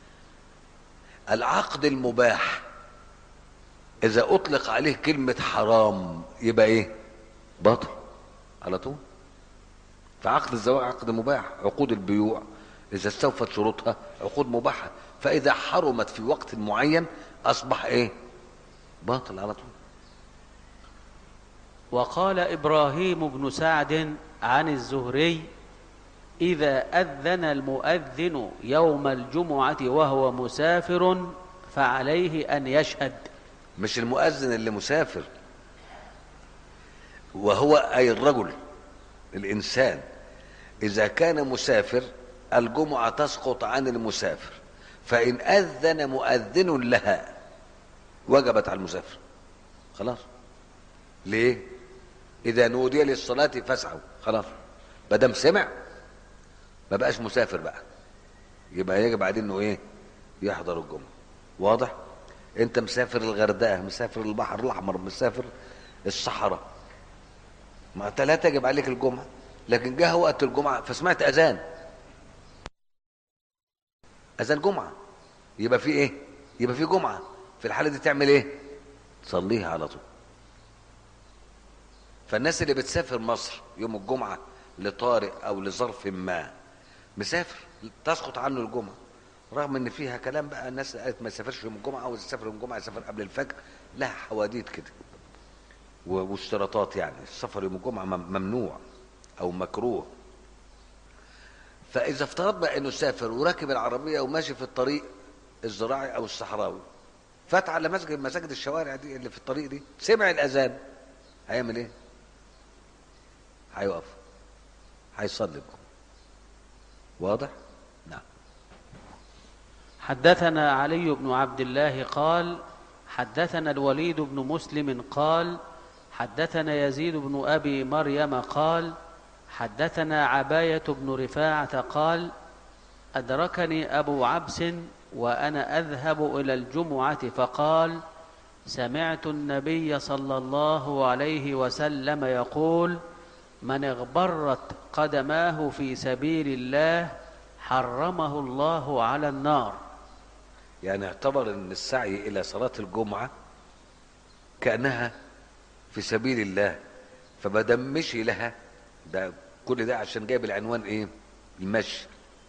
العقد المباح اذا اطلق عليه كلمه حرام يبقى ايه باطل على طول فعقد الزواج عقد مباح عقود البيوع اذا استوفت شروطها عقود مباحه فاذا حرمت في وقت معين اصبح ايه باطل على طول وقال إبراهيم بن سعد عن الزهري إذا أذن المؤذن يوم الجمعة وهو مسافر فعليه أن يشهد مش المؤذن اللي مسافر وهو أي الرجل الإنسان إذا كان مسافر الجمعة تسقط عن المسافر فإن أذن مؤذن لها وجبت على المسافر خلاص ليه إذا نودي للصلاة فاسعوا خلاص ما دام سمع ما بقاش مسافر بقى يبقى يجب عليه انه ايه يحضر الجمعة واضح انت مسافر الغردقة مسافر البحر الاحمر مسافر الصحراء ما انت لا تجب عليك الجمعة لكن جه وقت الجمعة فسمعت اذان اذان جمعة يبقى في ايه يبقى في جمعة في الحالة دي تعمل ايه تصليها على طول فالناس اللي بتسافر مصر يوم الجمعة لطارئ او لظرف ما مسافر تسقط عنه الجمعه رغم ان فيها كلام بقى الناس قالت ما يسافرش يوم الجمعه او يسافر يوم الجمعه يسافر قبل الفجر لها حواديت كده و- واشتراطات يعني السفر يوم الجمعه مم- ممنوع او مكروه فاذا افترضنا انه سافر وراكب العربيه وماشي في الطريق الزراعي او الصحراوي فات على مسجد مساجد الشوارع دي اللي في الطريق دي سمع الاذان هيعمل ايه هيقف هيصلي بكم واضح نعم حدثنا علي بن عبد الله قال حدثنا الوليد بن مسلم قال حدثنا يزيد بن ابي مريم قال حدثنا عبايه بن رفاعه قال ادركني ابو عبس وانا اذهب الى الجمعه فقال سمعت النبي صلى الله عليه وسلم يقول من اغبرت قدماه في سبيل الله حرمه الله على النار يعني اعتبر ان السعي الى صلاة الجمعة كأنها في سبيل الله فما دام مشي لها ده كل ده عشان جايب العنوان ايه المشي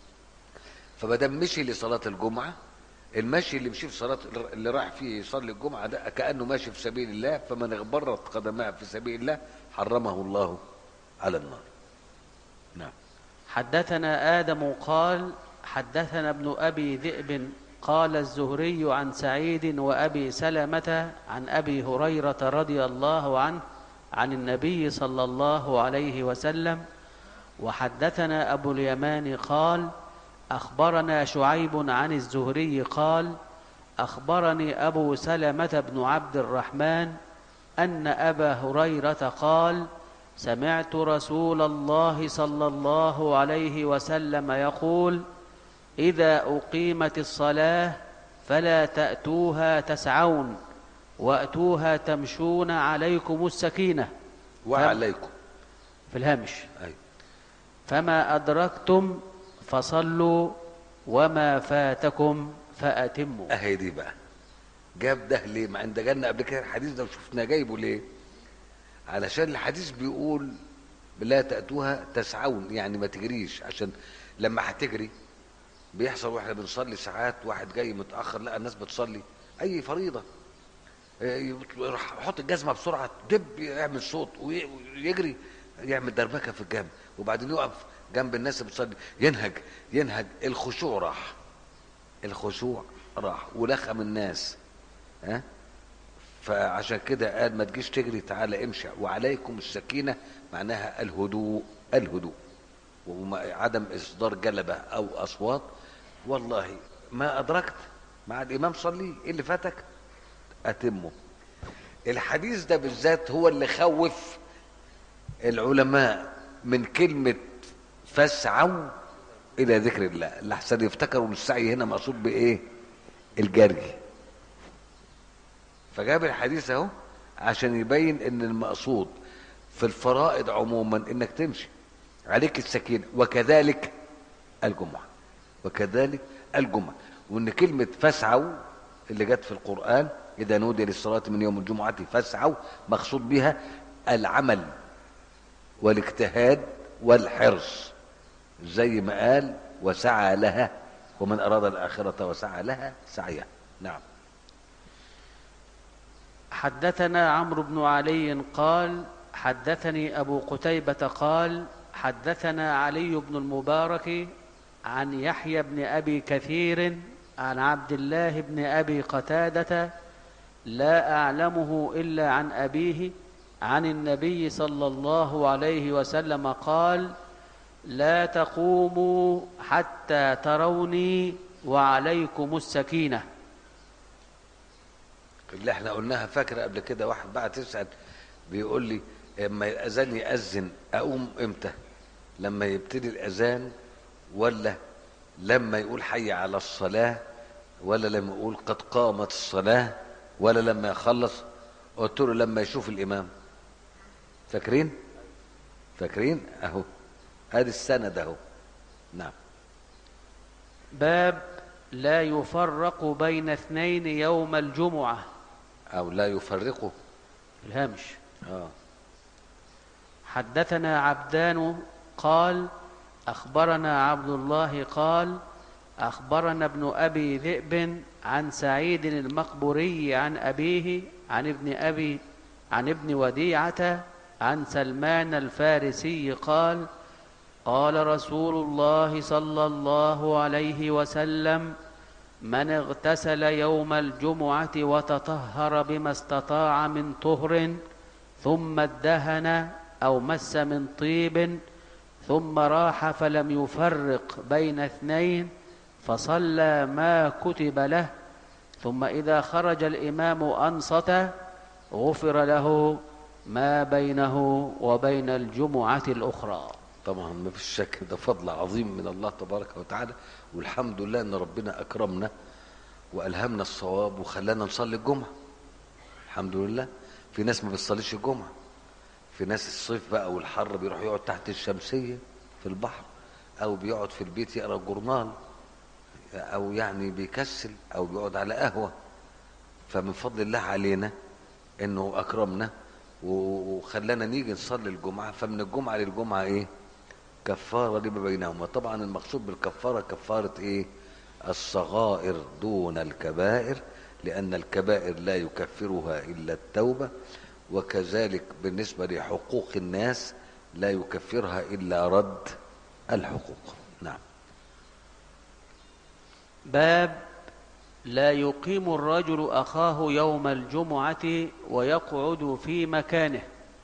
فما دام مشي لصلاة الجمعة المشي اللي مشي في صلاة اللي راح فيه يصلي الجمعة ده كأنه ماشي في سبيل الله فمن اغبرت قدماه في سبيل الله حرمه الله على النار نعم حدثنا آدم قال حدثنا ابن أبي ذئب قال الزهري عن سعيد وأبي سلمة عن أبي هريرة رضي الله عنه عن النبي صلى الله عليه وسلم وحدثنا أبو اليمان قال أخبرنا شعيب عن الزهري قال أخبرني أبو سلمة بن عبد الرحمن أن أبا هريرة قال سمعت رسول الله صلى الله عليه وسلم يقول إذا أقيمت الصلاة فلا تأتوها تسعون وأتوها تمشون عليكم السكينة وعليكم في الهامش أي. فما أدركتم فصلوا وما فاتكم فأتموا اهي دي بقى جاب ده ليه ما عند جالنا قبل كده الحديث ده وشفنا جايبه ليه علشان الحديث بيقول لا تأتوها تسعون يعني ما تجريش عشان لما هتجري بيحصل واحنا بنصلي ساعات واحد جاي متأخر لا الناس بتصلي أي فريضة إيه، يروح يحط الجزمة بسرعة دب يعمل صوت وي- ويجري يعمل دربكة في الجنب وبعدين يقف جنب الناس اللي بتصلي ينهج ينهج الخشوع راح الخشوع راح ولخم الناس ها فعشان كده قال ما تجيش تجري تعالى امشي وعليكم السكينة معناها الهدوء الهدوء وعدم إصدار جلبة أو أصوات والله ما أدركت مع الإمام صلي إيه اللي فاتك أتمه الحديث ده بالذات هو اللي خوف العلماء من كلمة فاسعوا إلى ذكر الله لحسن يفتكروا إن السعي هنا مقصود بإيه الجري فجاب الحديث اهو عشان يبين ان المقصود في الفرائض عموما انك تمشي عليك السكينه وكذلك الجمعه وكذلك الجمعه وان كلمه فاسعوا اللي جت في القران اذا نودي للصلاه من يوم الجمعه فاسعوا مقصود بها العمل والاجتهاد والحرص زي ما قال وسعى لها ومن اراد الاخره وسعى لها سعيها نعم حدثنا عمرو بن علي قال حدثني أبو قتيبة قال حدثنا علي بن المبارك عن يحيى بن أبي كثير عن عبد الله بن أبي قتادة لا أعلمه إلا عن أبيه عن النبي صلى الله عليه وسلم قال لا تقوموا حتى تروني وعليكم السكينه اللي احنا قلناها فاكره قبل كده واحد بعت يسال بيقول لي اما الاذان ياذن اقوم امتى لما يبتدي الاذان ولا لما يقول حي على الصلاه ولا لما يقول قد قامت الصلاه ولا لما يخلص قلت له لما يشوف الامام فاكرين فاكرين اهو ادي السند اهو نعم باب لا يفرق بين اثنين يوم الجمعة او لا يفرقه الهامش اه حدثنا عبدان قال أخبرنا عبد الله قال أخبرنا ابن أبي ذئب عن سعيد المقبوري عن أبيه عن ابن أبي عن ابن وديعة عن سلمان الفارسي قال قال رسول الله صلى الله عليه وسلم من اغتسل يوم الجمعة وتطهر بما استطاع من طهر ثم ادهن أو مس من طيب ثم راح فلم يفرق بين اثنين فصلى ما كتب له ثم إذا خرج الإمام أنصت غفر له ما بينه وبين الجمعة الأخرى طبعا ما فيش شك ده فضل عظيم من الله تبارك وتعالى والحمد لله ان ربنا اكرمنا والهمنا الصواب وخلانا نصلي الجمعه الحمد لله في ناس ما بتصليش الجمعه في ناس الصيف بقى والحر بيروح يقعد تحت الشمسيه في البحر او بيقعد في البيت يقرا جورنال او يعني بيكسل او بيقعد على قهوه فمن فضل الله علينا انه اكرمنا وخلانا نيجي نصلي الجمعه فمن الجمعه للجمعه ايه كفاره لما بينهما طبعا المقصود بالكفاره كفاره ايه الصغائر دون الكبائر لان الكبائر لا يكفرها الا التوبه وكذلك بالنسبه لحقوق الناس لا يكفرها الا رد الحقوق نعم باب لا يقيم الرجل أخاه يوم الجمعة ويقعد في مكانه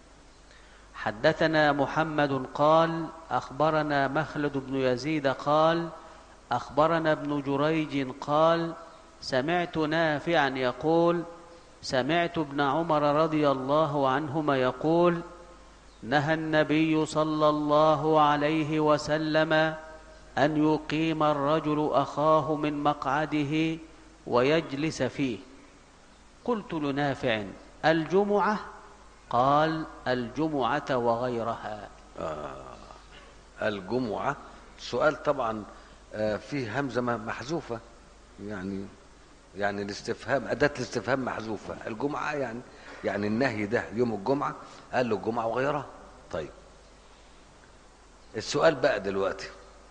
حدثنا محمد قال أخبرنا مخلد بن يزيد قال أخبرنا ابن جريج قال سمعت نافعا يقول سمعت ابن عمر رضي الله عنهما يقول نهى النبي صلى الله عليه وسلم أن يقيم الرجل أخاه من مقعده ويجلس فيه قلت لنافع الجمعة قال الجمعة وغيرها آه الجمعة سؤال طبعا آه فيه همزة محذوفة يعني يعني الاستفهام أداة الاستفهام محذوفة الجمعة يعني يعني النهي ده يوم الجمعة قال له الجمعة وغيرها طيب السؤال بقى دلوقتي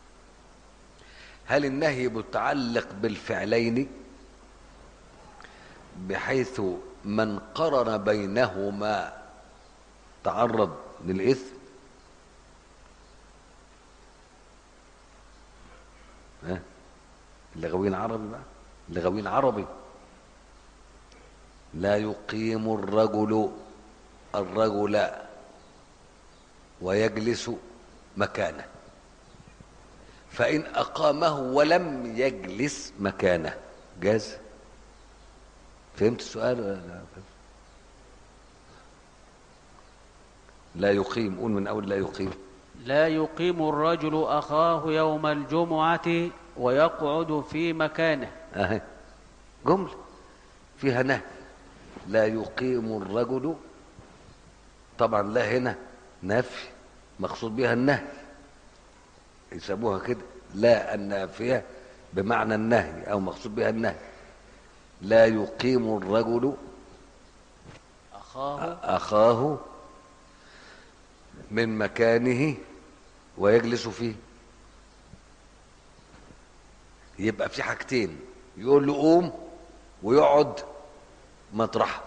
هل النهي متعلق بالفعلين بحيث من قرن بينهما تعرض للإثم ها اللغوين عربي بقى اللغوين عربي لا يقيم الرجل الرجل ويجلس مكانه فإن أقامه ولم يجلس مكانه جاز فهمت السؤال ولا لا لا يقيم قول من أول لا يقيم لا يقيم الرجل أخاه يوم الجمعة ويقعد في مكانه أهي جملة فيها نهي لا يقيم الرجل طبعا لا هنا نفي مقصود بها النهي يسموها كده لا النافية بمعنى النهي أو مقصود بها النهي لا يقيم الرجل أخاه أخاه من مكانه ويجلس فيه يبقى في حاجتين يقول له قوم ويقعد مطرحه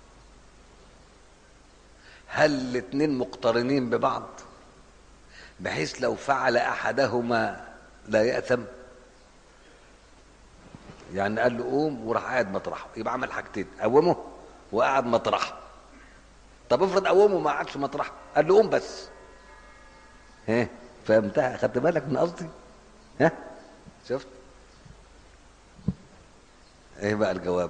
هل الاتنين مقترنين ببعض بحيث لو فعل احدهما لا ياثم يعني قال له قوم وراح قاعد مطرحه يبقى عمل حاجتين قومه وقعد مطرحه طب افرض قومه ما قعدش مطرحه قال له قوم بس ها فهمتها خدت بالك من قصدي ها شفت ايه بقى الجواب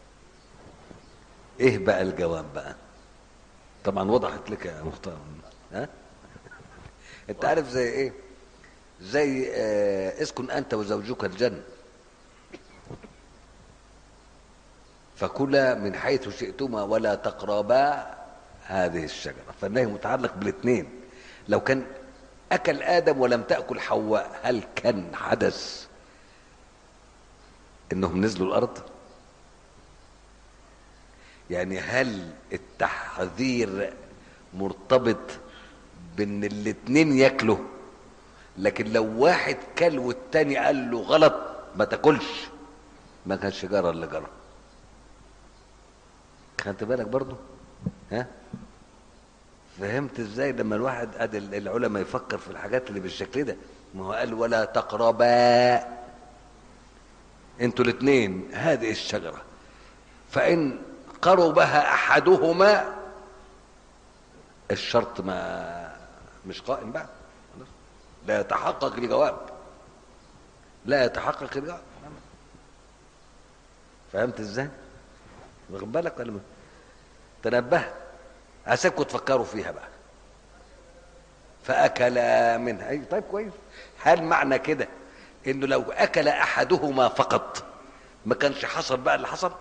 ايه بقى الجواب بقى طبعا وضحت لك يا مختار ها انت عارف زي ايه زي آه اسكن انت وزوجك الجنه فكلا من حيث شئتما ولا تقربا هذه الشجره فالنهي متعلق بالاثنين لو كان اكل ادم ولم تاكل حواء هل كان حدث انهم نزلوا الارض يعني هل التحذير مرتبط بان الاتنين ياكلوا لكن لو واحد كل والتاني قال له غلط ما تاكلش ما كانش جرى اللي جرى خدت بالك برضو ها فهمت ازاي لما الواحد قد العلماء يفكر في الحاجات اللي بالشكل ده ما هو قال ولا تقربا انتوا الاثنين هذه الشجره فان قربها احدهما الشرط ما مش قائم بعد لا يتحقق الجواب لا يتحقق الجواب فهمت ازاي واخد بالك ولا ما تنبهت عساكم تفكروا فيها بقى فاكل منها اي طيب كويس هل معنى كده انه لو اكل احدهما فقط ما كانش حصل بقى اللي حصل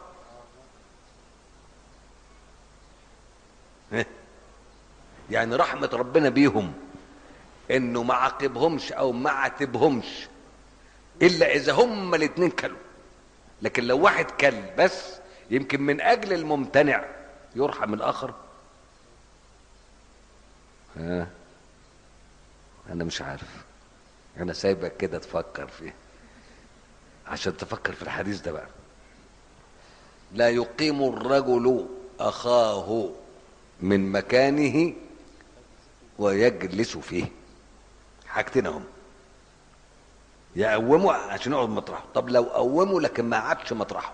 يعني رحمة ربنا بيهم انه ما عاقبهمش او ما عاتبهمش الا اذا هما الاتنين كلوا لكن لو واحد كل بس يمكن من اجل الممتنع يرحم الاخر ها انا مش عارف انا سايبك كده تفكر فيه عشان تفكر في الحديث ده بقى لا يقيم الرجل اخاه من مكانه ويجلس فيه حاجتين اهم يقومه عشان يقعد مطرحه طب لو قومه لكن ما قعدش مطرحه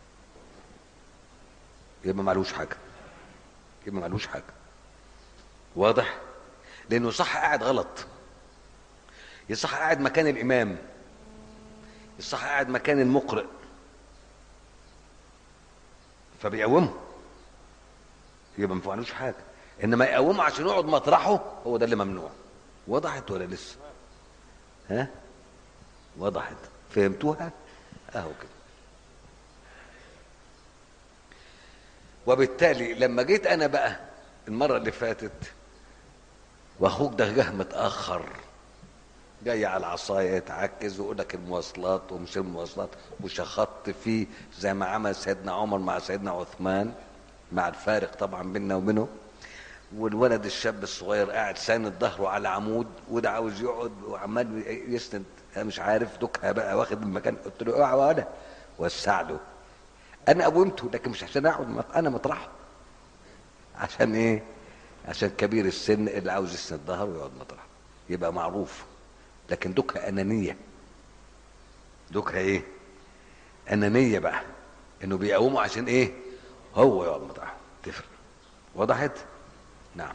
يبقى معلوش حاجه يبقى معلوش حاجه واضح لانه صح قاعد غلط يصح قاعد مكان الامام يصح قاعد مكان المقرئ فبيقومه يبقى ما فعلوش حاجه انما يقومه عشان يقعد مطرحه هو ده اللي ممنوع وضحت ولا لسه ها وضحت فهمتوها اهو كده وبالتالي لما جيت انا بقى المره اللي فاتت واخوك ده جه متاخر جاي على العصايه يتعكز ويقول لك المواصلات ومش المواصلات وشخطت فيه زي ما عمل سيدنا عمر مع سيدنا عثمان مع الفارق طبعا بيننا وبينه والولد الشاب الصغير قاعد ساند ظهره على عمود وده عاوز يقعد وعمال يسند انا مش عارف دكها بقى واخد المكان قلت له اوعى ولا وسع له انا قومته لكن مش عشان اقعد انا مطرحه عشان ايه عشان كبير السن اللي عاوز يسند ظهره ويقعد مطرحه يبقى معروف لكن دكها انانيه دكها ايه انانيه بقى انه بيقوموا عشان ايه هو يقعد مطرحه تفرق وضحت نعم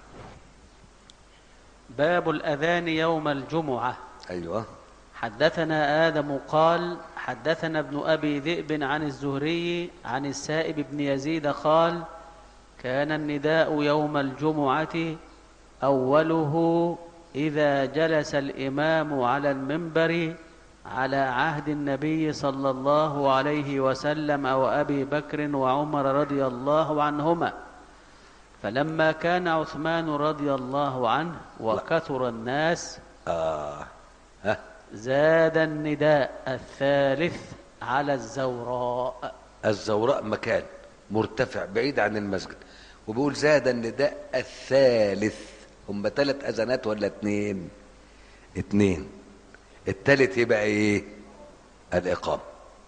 باب الأذان يوم الجمعة ايوه حدثنا آدم قال حدثنا ابن أبي ذئب عن الزهري عن السائب بن يزيد قال كان النداء يوم الجمعة أوله إذا جلس الإمام على المنبر على عهد النبي صلى الله عليه وسلم أو أبي بكر وعمر رضي الله عنهما فلما كان عثمان رضي الله عنه وكثر الناس آه ها زاد النداء الثالث على الزوراء الزوراء مكان مرتفع بعيد عن المسجد وبيقول زاد النداء الثالث هم ثلاث اذانات ولا اتنين اتنين التالت يبقى ايه الاقامه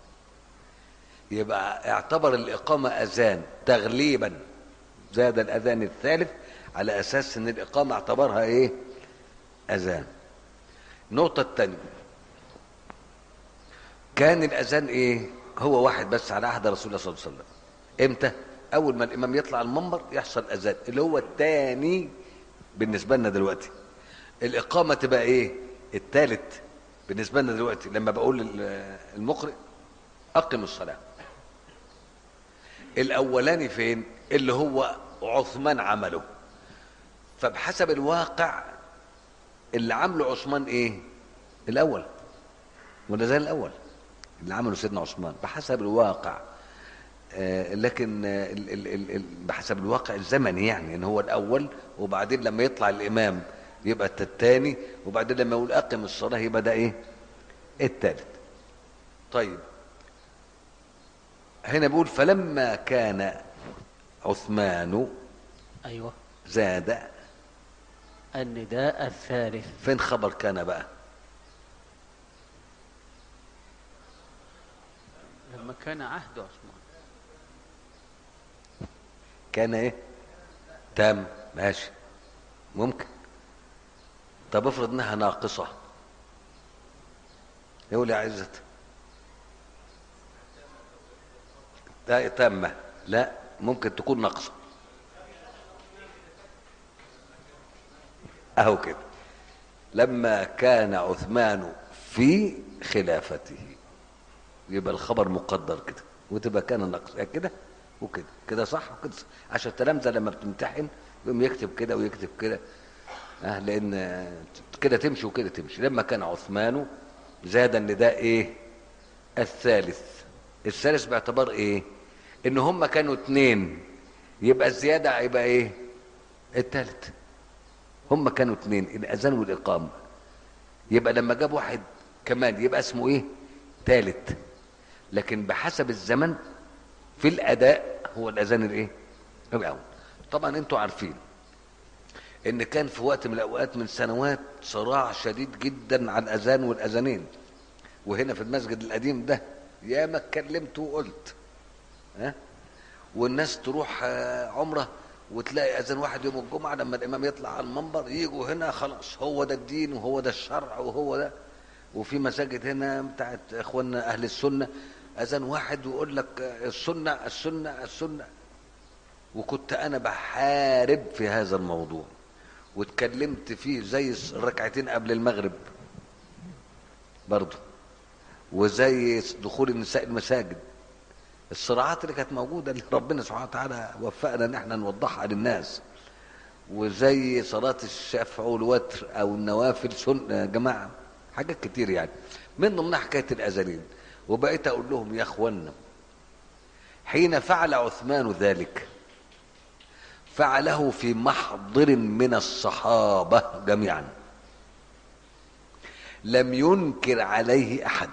يبقى اعتبر الاقامه اذان تغليبا زاد الاذان الثالث على اساس ان الاقامه اعتبرها ايه اذان النقطه الثانيه كان الاذان ايه هو واحد بس على عهد رسول الله صلى الله عليه وسلم امتى اول ما الامام يطلع المنبر يحصل اذان اللي هو الثاني بالنسبه لنا دلوقتي الاقامه تبقى ايه الثالث بالنسبه لنا دلوقتي لما بقول المقرئ اقم الصلاه الاولاني فين اللي هو عثمان عمله فبحسب الواقع اللي عمله عثمان ايه الاول ولا زي الاول اللي عمله سيدنا عثمان بحسب الواقع آه لكن آه ال ال ال ال بحسب الواقع الزمني يعني ان هو الاول وبعدين لما يطلع الامام يبقى الثاني وبعدين لما يقول اقم الصلاه يبقى ده ايه الثالث طيب هنا بيقول فلما كان عثمان أيوة زاد النداء الثالث فين خبر كان بقى لما كان عهد عثمان كان ايه تام ماشي ممكن طب افرض انها ناقصة يقول يا عزت تا- تامة لا ممكن تكون ناقصة اهو كده لما كان عثمان في خلافته يبقى الخبر مقدر كده وتبقى كان نقص يعني كده وكده كده صح وكده صح. عشان التلامذه لما بتمتحن يقوم يكتب كده ويكتب كده آه لان آه، كده تمشي وكده تمشي لما كان عثمان زاد النداء ايه الثالث الثالث باعتبار ايه ان هم كانوا اتنين يبقى الزياده هيبقى ايه الثالث هم كانوا اتنين الاذان والاقامه يبقى لما جاب واحد كمان يبقى اسمه ايه ثالث لكن بحسب الزمن في الاداء هو الاذان الايه الاول طبعا انتوا عارفين ان كان في وقت من الاوقات من سنوات صراع شديد جدا على الاذان والاذانين وهنا في المسجد القديم ده يا ما اتكلمت وقلت ها والناس تروح آه، عمره وتلاقي اذان واحد يوم الجمعه لما الامام يطلع على المنبر يجوا هنا خلاص هو ده الدين وهو ده الشرع وهو ده وفي مساجد هنا بتاعت اخواننا اهل السنه اذان واحد ويقول لك آه، السنه السنه السنه وكنت انا بحارب في هذا الموضوع واتكلمت فيه زي الركعتين قبل المغرب برضه وزي دخول النساء المساجد الصراعات اللي كانت موجوده اللي ربنا سبحانه وتعالى وفقنا ان احنا نوضحها للناس وزي صلاه الشفع والوتر او النوافل سنه يا جماعه حاجات كتير يعني من ضمنها حكايه الاذانين وبقيت اقول لهم يا اخوانا حين فعل عثمان ذلك فعله في محضر من الصحابه جميعا لم ينكر عليه احد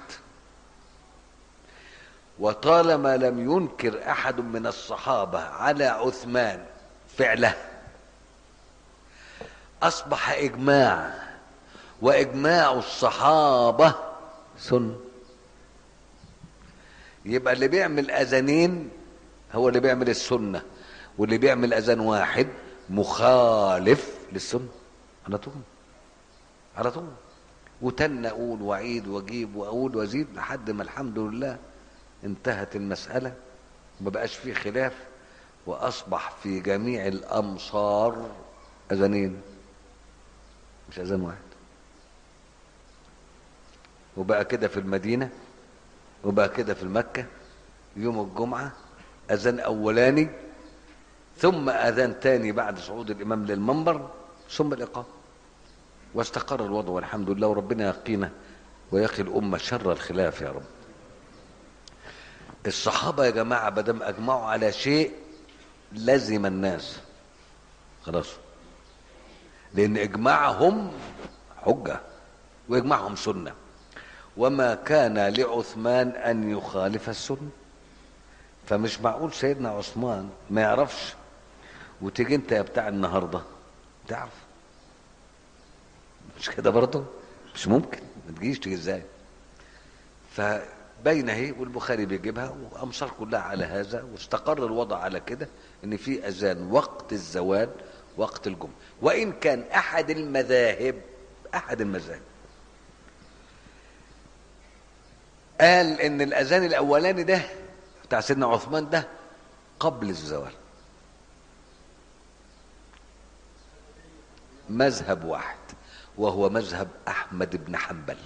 وطالما لم ينكر احد من الصحابه على عثمان فعله اصبح اجماع واجماع الصحابه سنه يبقى اللي بيعمل اذانين هو اللي بيعمل السنه واللي بيعمل اذان واحد مخالف للسنه على طول على طول وتن اقول واعيد واجيب واقول وازيد لحد ما الحمد لله انتهت المساله ما بقاش فيه خلاف واصبح في جميع الامصار اذانين مش اذان واحد وبقى كده في المدينه وبقى كده في مكه يوم الجمعه اذان اولاني ثم اذان تاني بعد صعود الامام للمنبر ثم الاقامه واستقر الوضع والحمد لله وربنا يقينا ويقي الامه شر الخلاف يا رب الصحابه يا جماعه بدم اجمعوا على شيء لزم الناس خلاص لان اجماعهم حجه واجماعهم سنه وما كان لعثمان ان يخالف السنه فمش معقول سيدنا عثمان ما يعرفش وتيجي انت يا بتاع النهارده تعرف مش كده برضه مش ممكن ما تجيش تيجي ازاي فبين اهي والبخاري بيجيبها وامصار كلها على هذا واستقر الوضع على كده ان في اذان وقت الزوال وقت الجمعه وان كان احد المذاهب احد المذاهب قال ان الاذان الاولاني ده بتاع سيدنا عثمان ده قبل الزوال مذهب واحد وهو مذهب احمد بن حنبل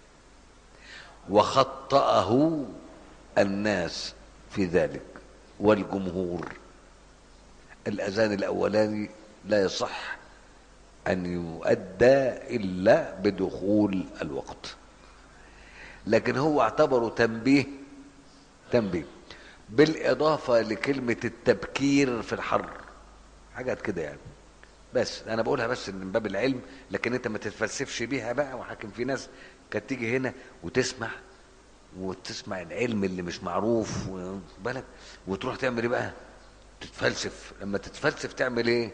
وخطأه الناس في ذلك والجمهور الاذان الاولاني لا يصح ان يؤدى الا بدخول الوقت لكن هو اعتبره تنبيه تنبيه بالاضافه لكلمه التبكير في الحر حاجات كده يعني بس انا بقولها بس من باب العلم لكن انت ما تتفلسفش بيها بقى وحاكم في ناس كانت تيجي هنا وتسمع وتسمع العلم اللي مش معروف بالك وتروح تعمل ايه بقى تتفلسف لما تتفلسف تعمل ايه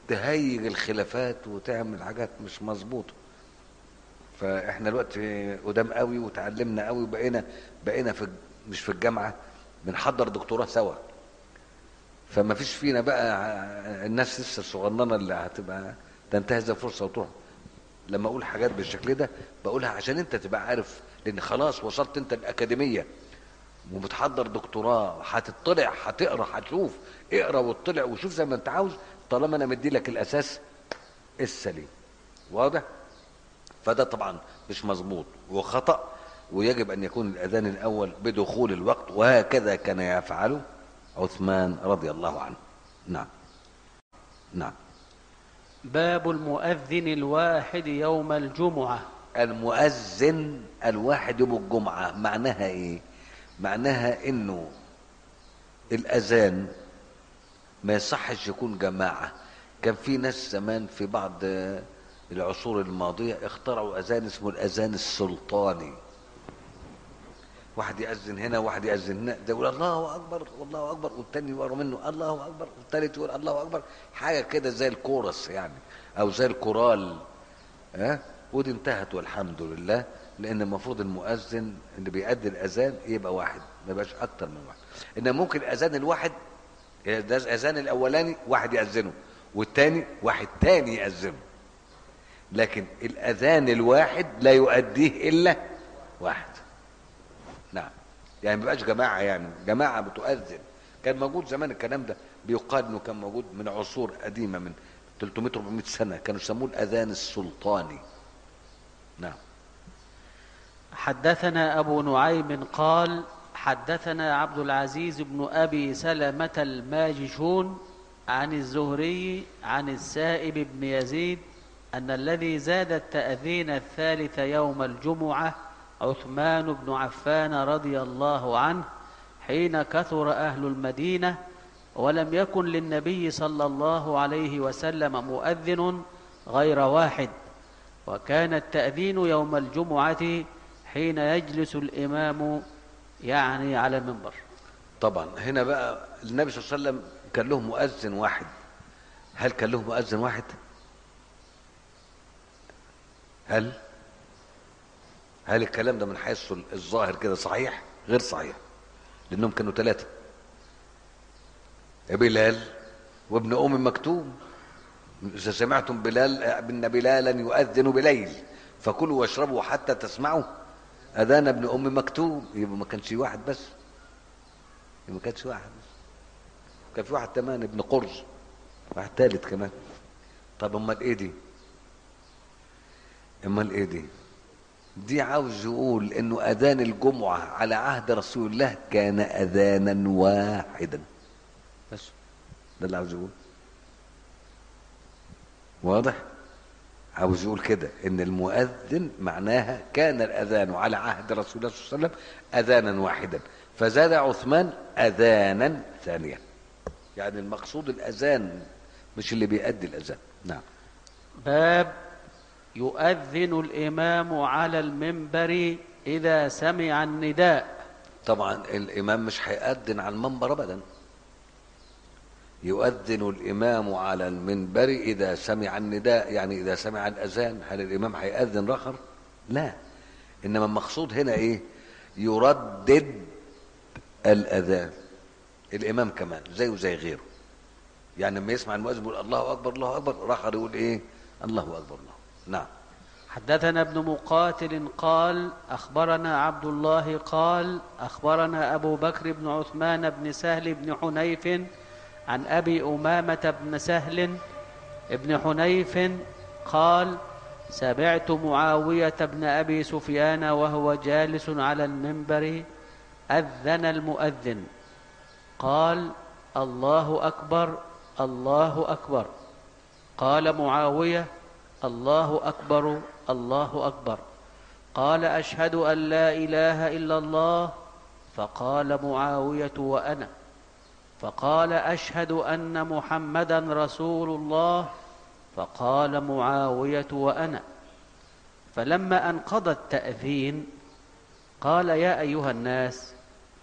تهيج الخلافات وتعمل حاجات مش مظبوطه فاحنا دلوقتي قدام قوي وتعلمنا قوي وبقينا بقينا في مش في الجامعه بنحضر دكتوراه سوا فما فيش فينا بقى الناس لسه الصغننه اللي هتبقى تنتهز الفرصه وتروح لما اقول حاجات بالشكل ده بقولها عشان انت تبقى عارف لان خلاص وصلت انت الاكاديميه وبتحضر دكتوراه هتطلع هتقرا هتشوف اقرا واطلع وشوف زي ما انت عاوز طالما انا مدي لك الاساس السليم واضح فده طبعا مش مظبوط وخطا ويجب ان يكون الاذان الاول بدخول الوقت وهكذا كان يفعله عثمان رضي الله عنه نعم نعم باب المؤذن الواحد يوم الجمعة المؤذن الواحد يوم الجمعة معناها ايه معناها انه الاذان ما يصحش يكون جماعة كان في ناس زمان في بعض العصور الماضية اخترعوا اذان اسمه الاذان السلطاني واحد يأذن هنا واحد يأذن هنا ده يقول الله أكبر والله أكبر والتاني ورا منه الله أكبر والتالت يقول الله أكبر حاجة كده زي الكورس يعني أو زي الكورال ها ودي انتهت والحمد لله لأن المفروض المؤذن اللي بيأدي الأذان يبقى واحد ما يبقاش أكتر من واحد إن ممكن الأذان الواحد ده الأذان الأولاني واحد يأذنه والتاني واحد تاني يأذنه لكن الأذان الواحد لا يؤديه إلا واحد نعم يعني ما بيبقاش جماعه يعني جماعه بتؤذن كان موجود زمان الكلام ده بيقال انه كان موجود من عصور قديمه من 300 400 سنه كانوا يسموه الاذان السلطاني نعم حدثنا أبو نعيم قال حدثنا عبد العزيز بن أبي سلمة الماجشون عن الزهري عن السائب بن يزيد أن الذي زاد التأذين الثالث يوم الجمعة عثمان بن عفان رضي الله عنه حين كثر أهل المدينة ولم يكن للنبي صلى الله عليه وسلم مؤذن غير واحد وكان التأذين يوم الجمعة حين يجلس الإمام يعني على المنبر طبعا هنا بقى النبي صلى الله عليه وسلم كان له مؤذن واحد هل كان له مؤذن واحد هل هل الكلام ده من حيث الظاهر كده صحيح غير صحيح لانهم كانوا ثلاثه بلال وابن ام مكتوم اذا سمعتم بلال ان بلالا يؤذن بليل فكلوا واشربوا حتى تسمعوا اذان ابن ام مكتوم يبقى ما كانش واحد بس يبقى ما كانش واحد بس كان في واحد كمان ابن قرز واحد ثالث كمان طب امال ايه دي امال ايه دي دي عاوز يقول انه اذان الجمعه على عهد رسول الله كان اذانا واحدا بس ده اللي عاوز يقول واضح عاوز يقول كده ان المؤذن معناها كان الاذان على عهد رسول الله صلى الله عليه وسلم اذانا واحدا فزاد عثمان اذانا ثانيا يعني المقصود الاذان مش اللي بيؤدي الاذان نعم باب يؤذن الإمام على المنبر إذا سمع النداء طبعا الامام مش هيأذن على المنبر ابدا يؤذن الامام على المنبر اذا سمع النداء يعني اذا سمع الاذان هل الامام هيأذن رخر لا انما المقصود هنا ايه يردد الاذان الامام كمان زيه زي غيره يعني لما يسمع المؤذن يقول الله اكبر الله اكبر رخر يقول ايه الله اكبر الله نعم حدثنا ابن مقاتل قال أخبرنا عبد الله قال أخبرنا أبو بكر بن عثمان بن سهل بن حنيف عن أبي أمامة بن سهل بن حنيف قال سمعت معاوية بن أبي سفيان وهو جالس على المنبر أذن المؤذن قال الله أكبر الله أكبر قال معاوية الله أكبر الله أكبر قال أشهد أن لا إله إلا الله فقال معاوية وأنا فقال أشهد أن محمدا رسول الله فقال معاوية وأنا فلما أنقضى التأذين قال يا أيها الناس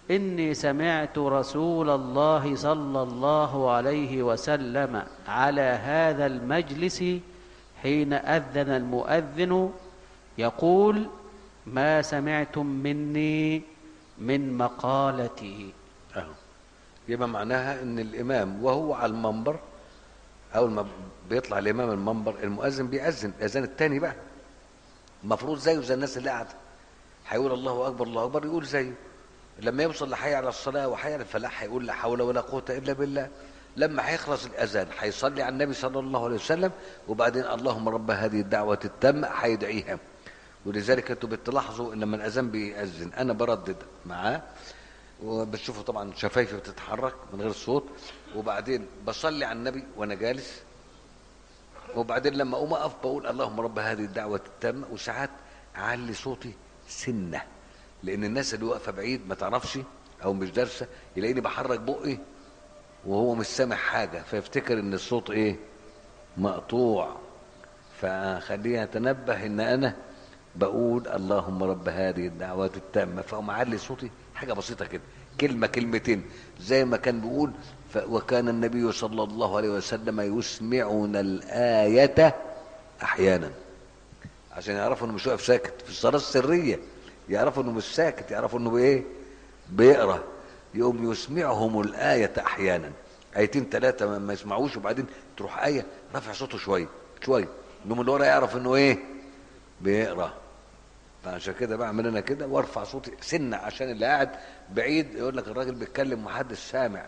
إني سمعت رسول الله صلى الله عليه وسلم على هذا المجلس حين أذن المؤذن يقول ما سمعتم مني من مقالته أهو يبقى معناها ان الامام وهو على المنبر اول ما بيطلع الامام المنبر المؤذن بيأذن الاذان الثاني بقى المفروض زيه زي الناس اللي قاعده هيقول الله اكبر الله اكبر يقول زيه لما يوصل لحي على الصلاه وحي على الفلاح هيقول لا حول ولا قوه الا بالله لما هيخلص الاذان هيصلي على النبي صلى الله عليه وسلم وبعدين اللهم رب هذه الدعوه التامه هيدعيها ولذلك انتوا بتلاحظوا ان لما الاذان بيأذن انا بردد معاه وبتشوفوا طبعا شفايفي بتتحرك من غير صوت وبعدين بصلي على النبي وانا جالس وبعدين لما اقوم اقف بقول اللهم رب هذه الدعوه التامه وساعات اعلي صوتي سنه لان الناس اللي واقفه بعيد ما تعرفش او مش دارسه يلاقيني بحرك بقي وهو مش سامع حاجه فيفتكر ان الصوت ايه مقطوع فخليه يتنبه ان انا بقول اللهم رب هذه الدعوات التامه فاقوم اعلي صوتي حاجه بسيطه كده كلمه كلمتين زي ما كان بيقول ف وكان النبي صلى الله عليه وسلم يسمعنا الايه احيانا عشان يعرفوا انه مش واقف ساكت في الصلاه السريه يعرفوا انه مش ساكت يعرفوا انه بايه بيقرا يقوم يسمعهم الايه احيانا ايتين ثلاثه ما يسمعوش وبعدين تروح ايه رافع صوته شويه شويه انهم اللي ورا يعرف انه ايه بيقرا فعشان كده بعمل انا كده وارفع صوتي سنه عشان اللي قاعد بعيد يقول لك الراجل بيتكلم محدش سامع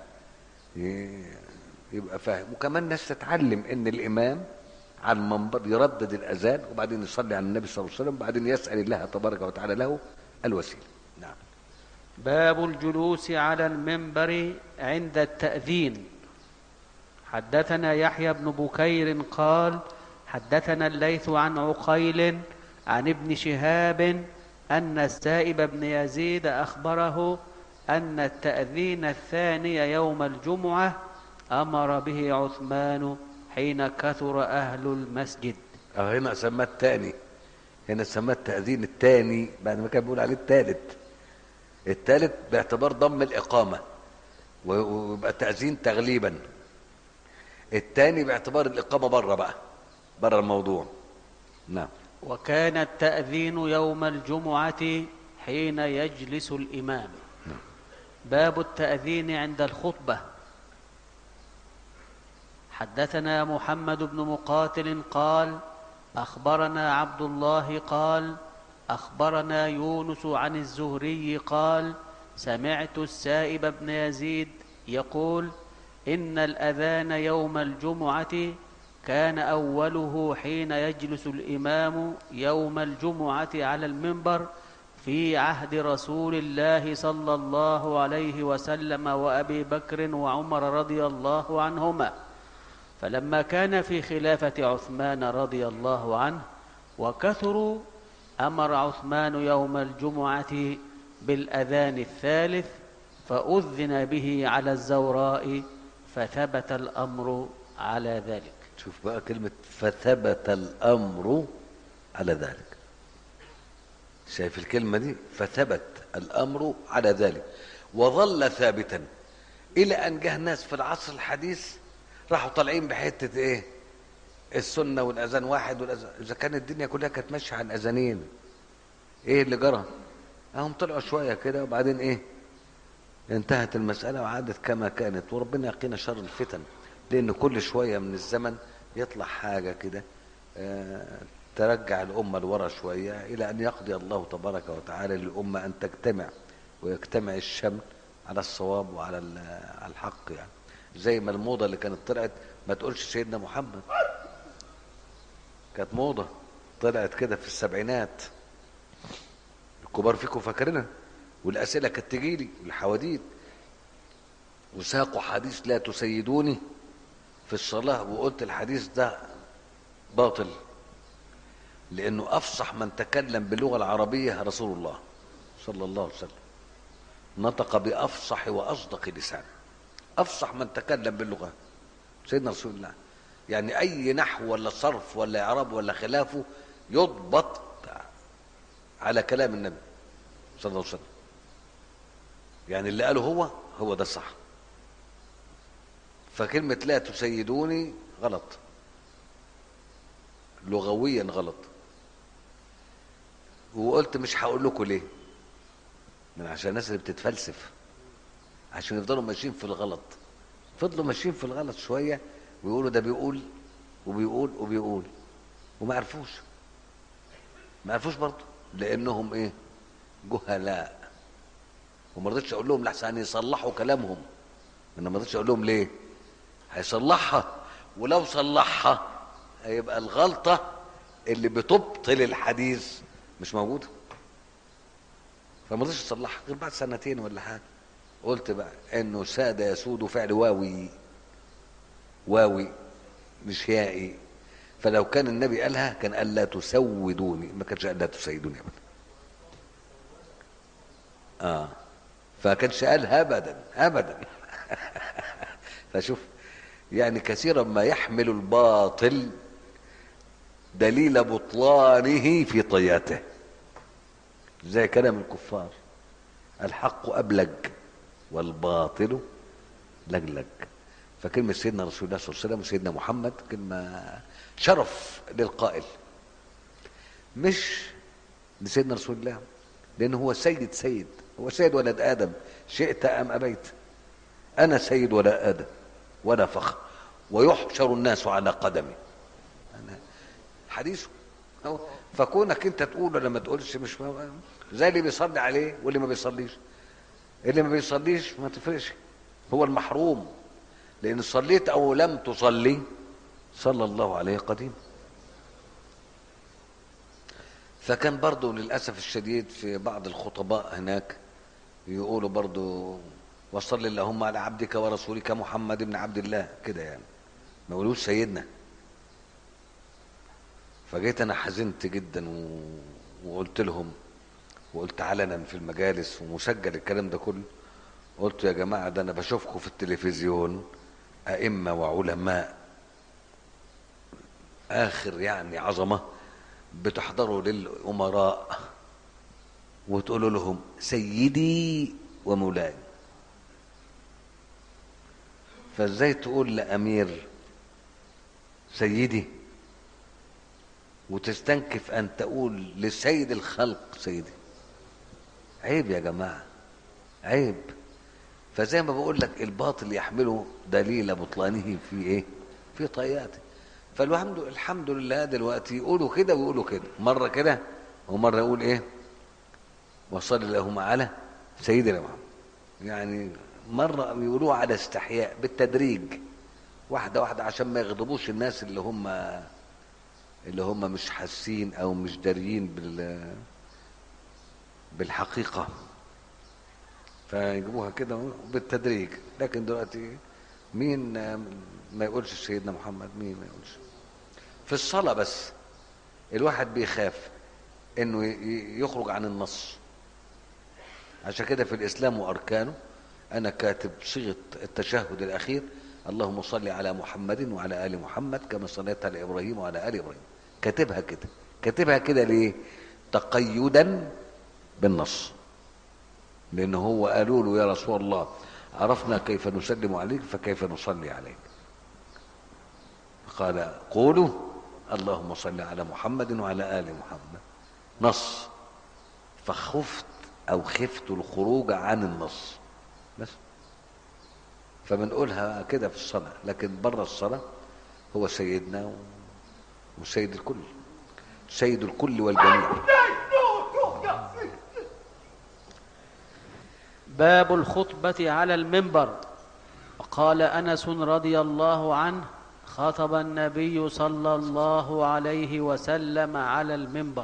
يبقى فاهم وكمان ناس تتعلم ان الامام على المنبر يردد الاذان وبعدين يصلي على النبي صلى الله عليه وسلم وبعدين يسال الله تبارك وتعالى له الوسيله نعم باب الجلوس على المنبر عند التأذين حدثنا يحيى بن بكير قال حدثنا الليث عن عقيل عن ابن شهاب أن السائب بن يزيد أخبره أن التأذين الثاني يوم الجمعة أمر به عثمان حين كثر أهل المسجد اه هنا سماه الثاني هنا سماه التأذين الثاني بعد ما كان بيقول عليه الثالث الثالث باعتبار ضم الإقامة و- ويبقى تأذين تغليبا الثاني باعتبار الإقامة بره بقى بره الموضوع نعم وكان التأذين يوم الجمعة حين يجلس الإمام باب التأذين عند الخطبة حدثنا محمد بن مقاتل قال أخبرنا عبد الله قال أخبرنا يونس عن الزهري قال سمعت السائب بن يزيد يقول إن الأذان يوم الجمعة كان أوله حين يجلس الإمام يوم الجمعة على المنبر في عهد رسول الله صلى الله عليه وسلم وأبي بكر وعمر رضي الله عنهما فلما كان في خلافة عثمان رضي الله عنه وكثروا أمر عثمان يوم الجمعة بالأذان الثالث فأذن به على الزوراء فثبت الأمر على ذلك شوف بقى كلمة فثبت الأمر على ذلك شايف الكلمة دي فثبت الأمر على ذلك وظل ثابتا إلى أن جه ناس في العصر الحديث راحوا طالعين بحتة إيه السنة والأذان واحد والأذان إذا كانت الدنيا كلها كانت ماشية على الأذانين إيه اللي جرى هم طلعوا شوية كده وبعدين إيه انتهت المسألة وعادت كما كانت وربنا يقينا شر الفتن لأن كل شوية من الزمن يطلع حاجة كده آه، ترجع الأمة لورا شوية إلى أن يقضي الله تبارك وتعالى للأمة أن تجتمع ويجتمع الشمل على الصواب وعلى ال- على الحق يعني زي ما الموضة اللي كانت طلعت ما تقولش سيدنا محمد كانت موضة طلعت كده في السبعينات الكبار فيكم فاكرينها والأسئلة كانت تجيلي والحواديت وساقوا حديث لا تسيدوني في الصلاة وقلت الحديث ده باطل لأنه أفصح من تكلم باللغة العربية رسول الله صلى الله عليه وسلم نطق بأفصح وأصدق لسان أفصح من تكلم باللغة سيدنا رسول الله يعني أي نحو ولا صرف ولا إعراب ولا خلافه يضبط على كلام النبي صلى الله عليه وسلم يعني اللي قاله هو هو ده الصح فكلمة لا تسيدوني غلط لغويا غلط وقلت مش هقول لكم ليه من عشان الناس اللي بتتفلسف عشان يفضلوا ماشيين في الغلط فضلوا ماشيين في الغلط شوية ويقولوا ده بيقول وبيقول وبيقول وما عرفوش ما عرفوش برضه لانهم ايه جهلاء وما رضيتش اقول لهم لحسن يصلحوا كلامهم انا ما رضيتش اقول لهم ليه هيصلحها ولو صلحها هيبقى الغلطة اللي بتبطل الحديث مش موجودة فما رضيتش اصلحها غير بعد سنتين ولا حاجة قلت بقى انه ساد يسود فعل واوي واوي مش يائي فلو كان النبي قالها كان قال لا تسودوني ما كانش قال لا تسيدوني ابدا اه فكانش قالها ابدا ابدا فشوف يعني كثيرا ما يحمل الباطل دليل بطلانه في طياته زي كلام الكفار الحق أبلج والباطل لجلج فكلمة سيدنا رسول الله صلى الله عليه وسلم وسيدنا محمد كلمة شرف للقائل مش لسيدنا رسول الله لأنه هو سيد سيد هو سيد ولد آدم شئت أم أبيت أنا سيد ولد آدم ولا فخر ويحشر الناس على قدمي أنا حديثه أهو. فكونك انت تقول ولا ما تقولش مش م- زي اللي بيصلي عليه واللي ما بيصليش اللي ما بيصليش ما تفرقش هو المحروم لان صليت او لم تصلي صلى الله عليه قديم فكان برضو للاسف الشديد في بعض الخطباء هناك يقولوا برضو وصل اللهم على عبدك ورسولك محمد بن عبد الله كده يعني ما يقولوش سيدنا فجيت انا حزنت جدا و... وقلت لهم وقلت علنا في المجالس ومسجل الكلام ده كله قلت يا جماعه ده انا بشوفكم في التلفزيون ائمه وعلماء اخر يعني عظمه بتحضروا للامراء وتقولوا لهم سيدي ومولاي فازاي تقول لامير سيدي وتستنكف ان تقول لسيد الخلق سيدي عيب يا جماعه عيب فزي ما بقول لك الباطل يحمله دليل بطلانه في ايه في طياته فالحمد الحمد لله دلوقتي يقولوا كده ويقولوا كده مره كده ومره يقول ايه وصل اللهم على سيدنا محمد يعني مره بيقولوها على استحياء بالتدريج واحده واحده عشان ما يغضبوش الناس اللي هم اللي هم مش حاسين او مش داريين بال بالحقيقه فيجيبوها كده بالتدريج لكن دلوقتي مين ما يقولش سيدنا محمد مين ما يقولش في الصلاة بس الواحد بيخاف انه ي- يخرج عن النص عشان كده في الاسلام واركانه انا كاتب صيغه التشهد الاخير اللهم صل على محمد وعلى ال محمد كما صليت على ابراهيم وعلى ال ابراهيم كاتبها كده كاتبها كده ليه تقيدا بالنص لان هو قالوا له يا رسول الله عرفنا كيف نسلم عليك فكيف نصلي عليك قال قولوا اللهم صل على محمد وعلى ال محمد نص فخفت او خفت الخروج عن النص بس فبنقولها كده في الصلاه لكن بره الصلاه هو سيدنا و- وسيد الكل سيد الكل والجميع باب الخطبة على المنبر قال أنس رضي الله عنه خطب النبي صلى الله عليه وسلم على المنبر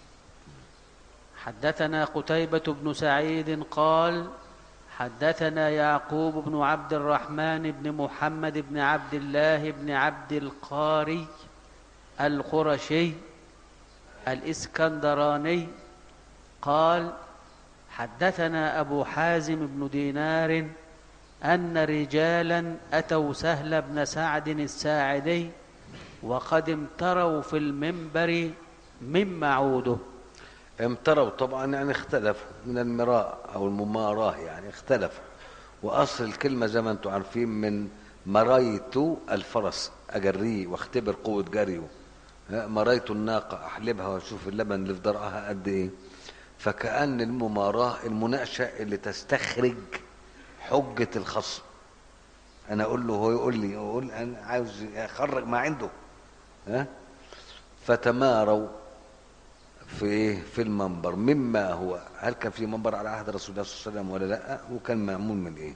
حدثنا قتيبة بن سعيد قال حدثنا يعقوب بن عبد الرحمن بن محمد بن عبد الله بن عبد القاري القرشي الإسكندراني قال حدثنا أبو حازم بن دينار أن رجالا أتوا سهل بن سعد الساعدي وقد امتروا في المنبر من معوده امتروا طبعا يعني اختلفوا من المراء او المماراه يعني اختلفوا واصل الكلمه زي ما انتم عارفين من مريت الفرس اجريه واختبر قوه جريه ها، مريت الناقه احلبها واشوف اللبن اللي في ضرعها قد ايه فكأن المماراه المناقشه اللي تستخرج حجه الخصم انا اقول له هو يقول لي اقول انا عاوز اخرج ما عنده ها فتماروا في ايه في المنبر مما هو هل كان في منبر على عهد رسول الله صلى الله عليه وسلم ولا لا وكان معمول من ايه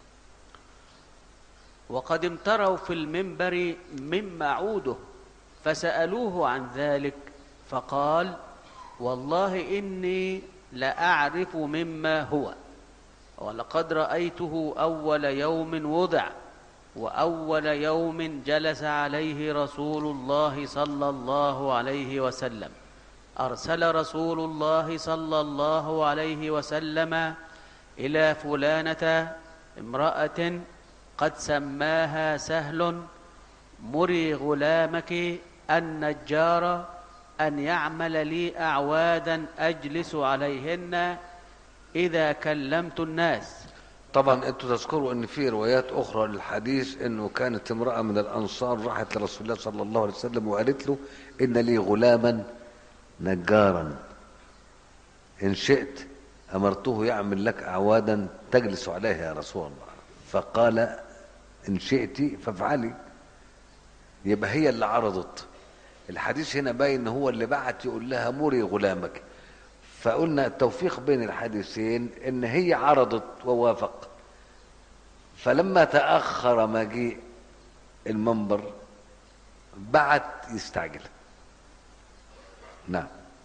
وقد امتروا في المنبر مما عوده فسألوه عن ذلك فقال والله إني لأعرف مما هو ولقد رأيته أول يوم وضع وأول يوم جلس عليه رسول الله صلى الله عليه وسلم أرسل رسول الله صلى الله عليه وسلم إلى فلانة امرأة قد سماها سهل مري غلامك النجار أن يعمل لي أعوادا أجلس عليهن إذا كلمت الناس طبعا انتوا تذكروا ان في روايات اخرى للحديث انه كانت امراه من الانصار راحت لرسول الله صلى الله عليه وسلم وقالت له ان لي غلاما نجارا ان شئت امرته يعمل لك اعوادا تجلس عليها يا رسول الله فقال ان شئت فافعلي يبقى هي اللي عرضت الحديث هنا باين ان هو اللي بعت يقول لها مري غلامك فقلنا التوفيق بين الحديثين ان هي عرضت ووافق فلما تاخر مجيء المنبر بعت يستعجل نعم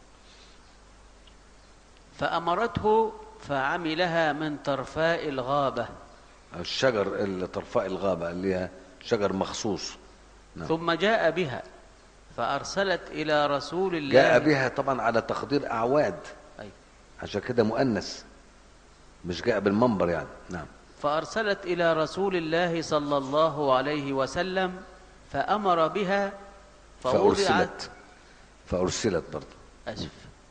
فأمرته فعملها من طرفاء الغابة الشجر اللي طرفاء الغابه اللي هي شجر مخصوص نعم. ثم جاء بها فأرسلت إلى رسول الله جاء بها طبعا على تقدير اعواد أي. عشان كده مؤنث مش جاء بالمنبر يعني نعم فأرسلت إلى رسول الله صلى الله عليه وسلم فأمر بها فوضعت فارسلت فارسلت برضه أسف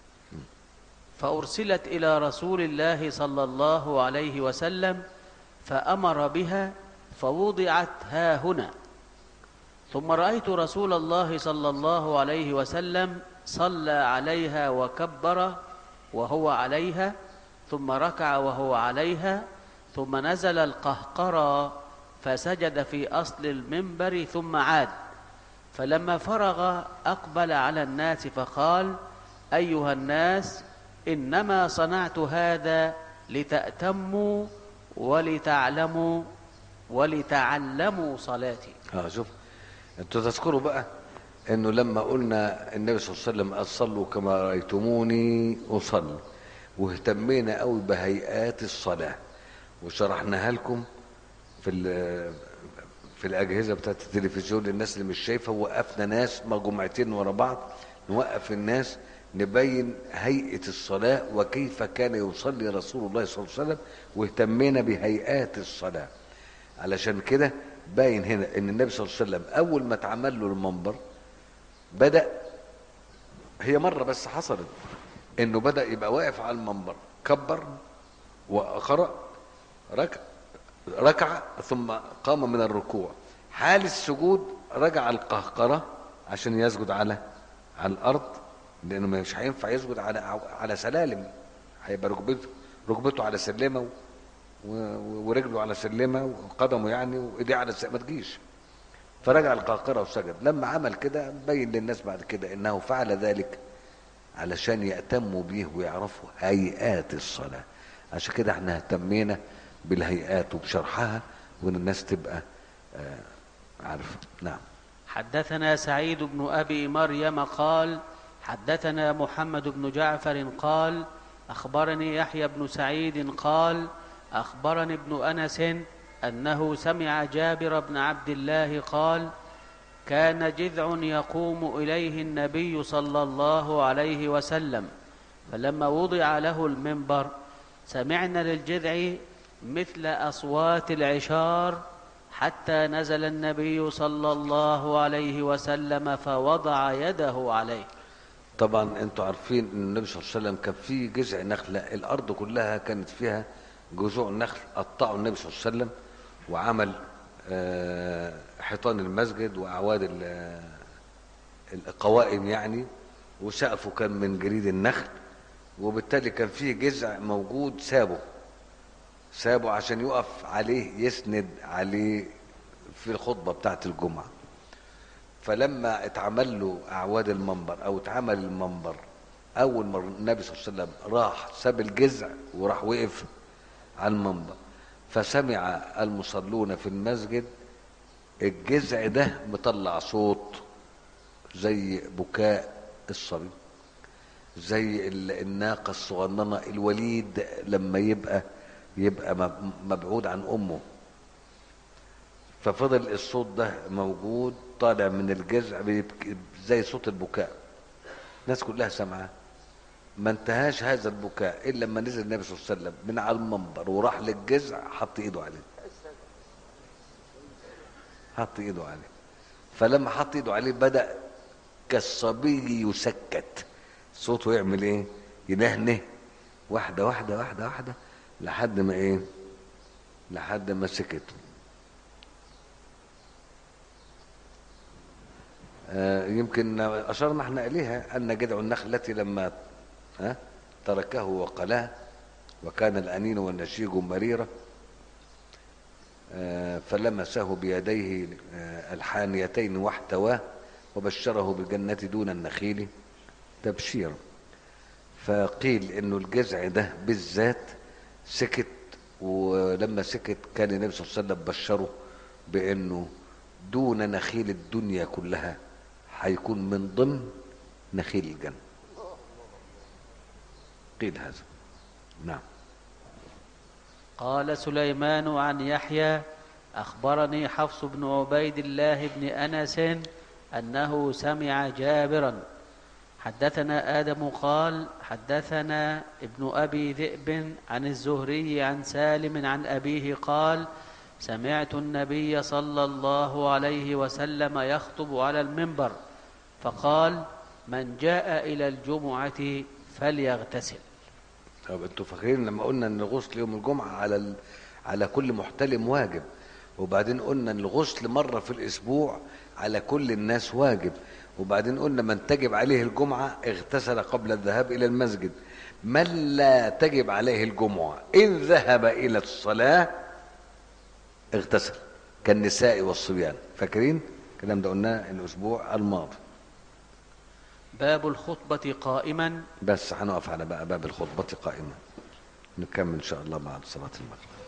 فأرسلت إلى رسول الله صلى الله عليه وسلم فأمر بها فوضعت ها هنا ثم رأيت رسول الله صلى الله عليه وسلم صلى عليها وكبر وهو عليها ثم ركع وهو عليها ثم نزل القهقرى فسجد في أصل المنبر ثم عاد فلما فرغ أقبل على الناس فقال أيها الناس إنما صنعت هذا لتأتموا ولتعلموا ولتعلموا صلاتي اه شوف انتوا تذكروا بقى انه لما قلنا النبي صلى الله عليه وسلم قال صلوا كما رايتموني اصلي واهتمينا قوي بهيئات الصلاه وشرحناها لكم في ال- في الاجهزه بتاعت التلفزيون للناس اللي مش شايفه وقفنا ناس مجموعتين ورا بعض نوقف الناس نبين هيئه الصلاه وكيف كان يصلي رسول الله صلى الله عليه وسلم واهتمينا بهيئات الصلاه علشان كده باين هنا ان النبي صلى الله عليه وسلم اول ما اتعمل له المنبر بدا هي مره بس حصلت انه بدا يبقى واقف على المنبر كبر وقرأ ركع ركع ثم قام من الركوع حال السجود رجع القهقرة عشان يسجد على على الأرض لأنه مش هينفع يسجد على على سلالم هيبقى ركبته ركبته على سلمة و- و- ورجله على سلمة وقدمه يعني وإيديه على السقف ما تجيش فرجع القهقرة وسجد لما عمل كده بين للناس بعد كده إنه فعل ذلك علشان يأتموا بيه ويعرفوا هيئات الصلاة عشان كده احنا اهتمينا بالهيئات وبشرحها وان الناس تبقى آه، عارفة نعم حدثنا سعيد بن ابي مريم قال حدثنا محمد بن جعفر قال اخبرني يحيى بن سعيد قال اخبرني ابن انس انه سمع جابر بن عبد الله قال كان جذع يقوم اليه النبي صلى الله عليه وسلم فلما وضع له المنبر سمعنا للجذع مثل اصوات العشار حتى نزل النبي صلى الله عليه وسلم فوضع يده عليه طبعا انتوا عارفين ان النبي صلى الله عليه وسلم كان في جذع نخله الارض كلها كانت فيها جذوع نخل قطعوا النبي صلى الله عليه وسلم وعمل آه، حيطان المسجد واعواد ال- القوائم يعني وسقفه كان من جريد النخل وبالتالي كان فيه جذع موجود سابه سابه عشان يقف عليه يسند عليه في الخطبه بتاعه الجمعه فلما اتعمل له اعواد المنبر او اتعمل المنبر اول ما النبي صلى الله عليه وسلم راح ساب الجذع وراح وقف على المنبر فسمع المصلون في المسجد الجذع ده مطلع صوت زي بكاء الصبي زي ال- الناقة الصغننة الوليد لما يبقى يبقى مب- مبعود عن أمه ففضل الصوت ده موجود طالع من الجذع بيبك- زي صوت البكاء الناس كلها سامعاه ما انتهاش هذا البكاء الا لما نزل النبي صلى الله عليه وسلم من على المنبر وراح للجذع حط ايده عليه حط ايده عليه فلما حط ايده عليه بدا كالصبي يسكت صوته يعمل ايه ينهنه واحده واحده واحده واحده لحد ما ايه لحد ما سكت آه، يمكن أشرنا احنا إليها أن جذع النخل التي لما ها، تركه وقلاه وكان الأنين والنشيج مريرة آه، فلمسه بيديه آه، الحانيتين واحتواه وبشره بالجنة دون النخيل تبشيرا فقيل انه الجذع ده بالذات سكت ولما سكت كان النبي صلى الله عليه وسلم بشره بانه دون نخيل الدنيا كلها هيكون من ضمن نخيل الجنه قيل هذا نعم قال سليمان عن يحيى أخبرني حفص بن عبيد الله بن أنس أنه سمع جابرا حدثنا آدم قال حدثنا ابن أبي ذئب عن الزهري عن سالم عن أبيه قال سمعت النبي صلى الله عليه وسلم يخطب على المنبر فقال من جاء إلى الجمعة فليغتسل طب انتوا فاكرين لما قلنا ان الغسل يوم الجمعه على ال... على كل محتلم واجب وبعدين قلنا ان الغسل مره في الاسبوع على كل الناس واجب وبعدين قلنا من تجب عليه الجمعه اغتسل قبل الذهاب الى المسجد من لا تجب عليه الجمعه ان ذهب الى الصلاه اغتسل كالنساء والصبيان فاكرين الكلام ده قلناه الاسبوع الماضي باب الخطبة قائما بس هنقف على بقى باب الخطبه قائما نكمل ان شاء الله بعد صلاه المغرب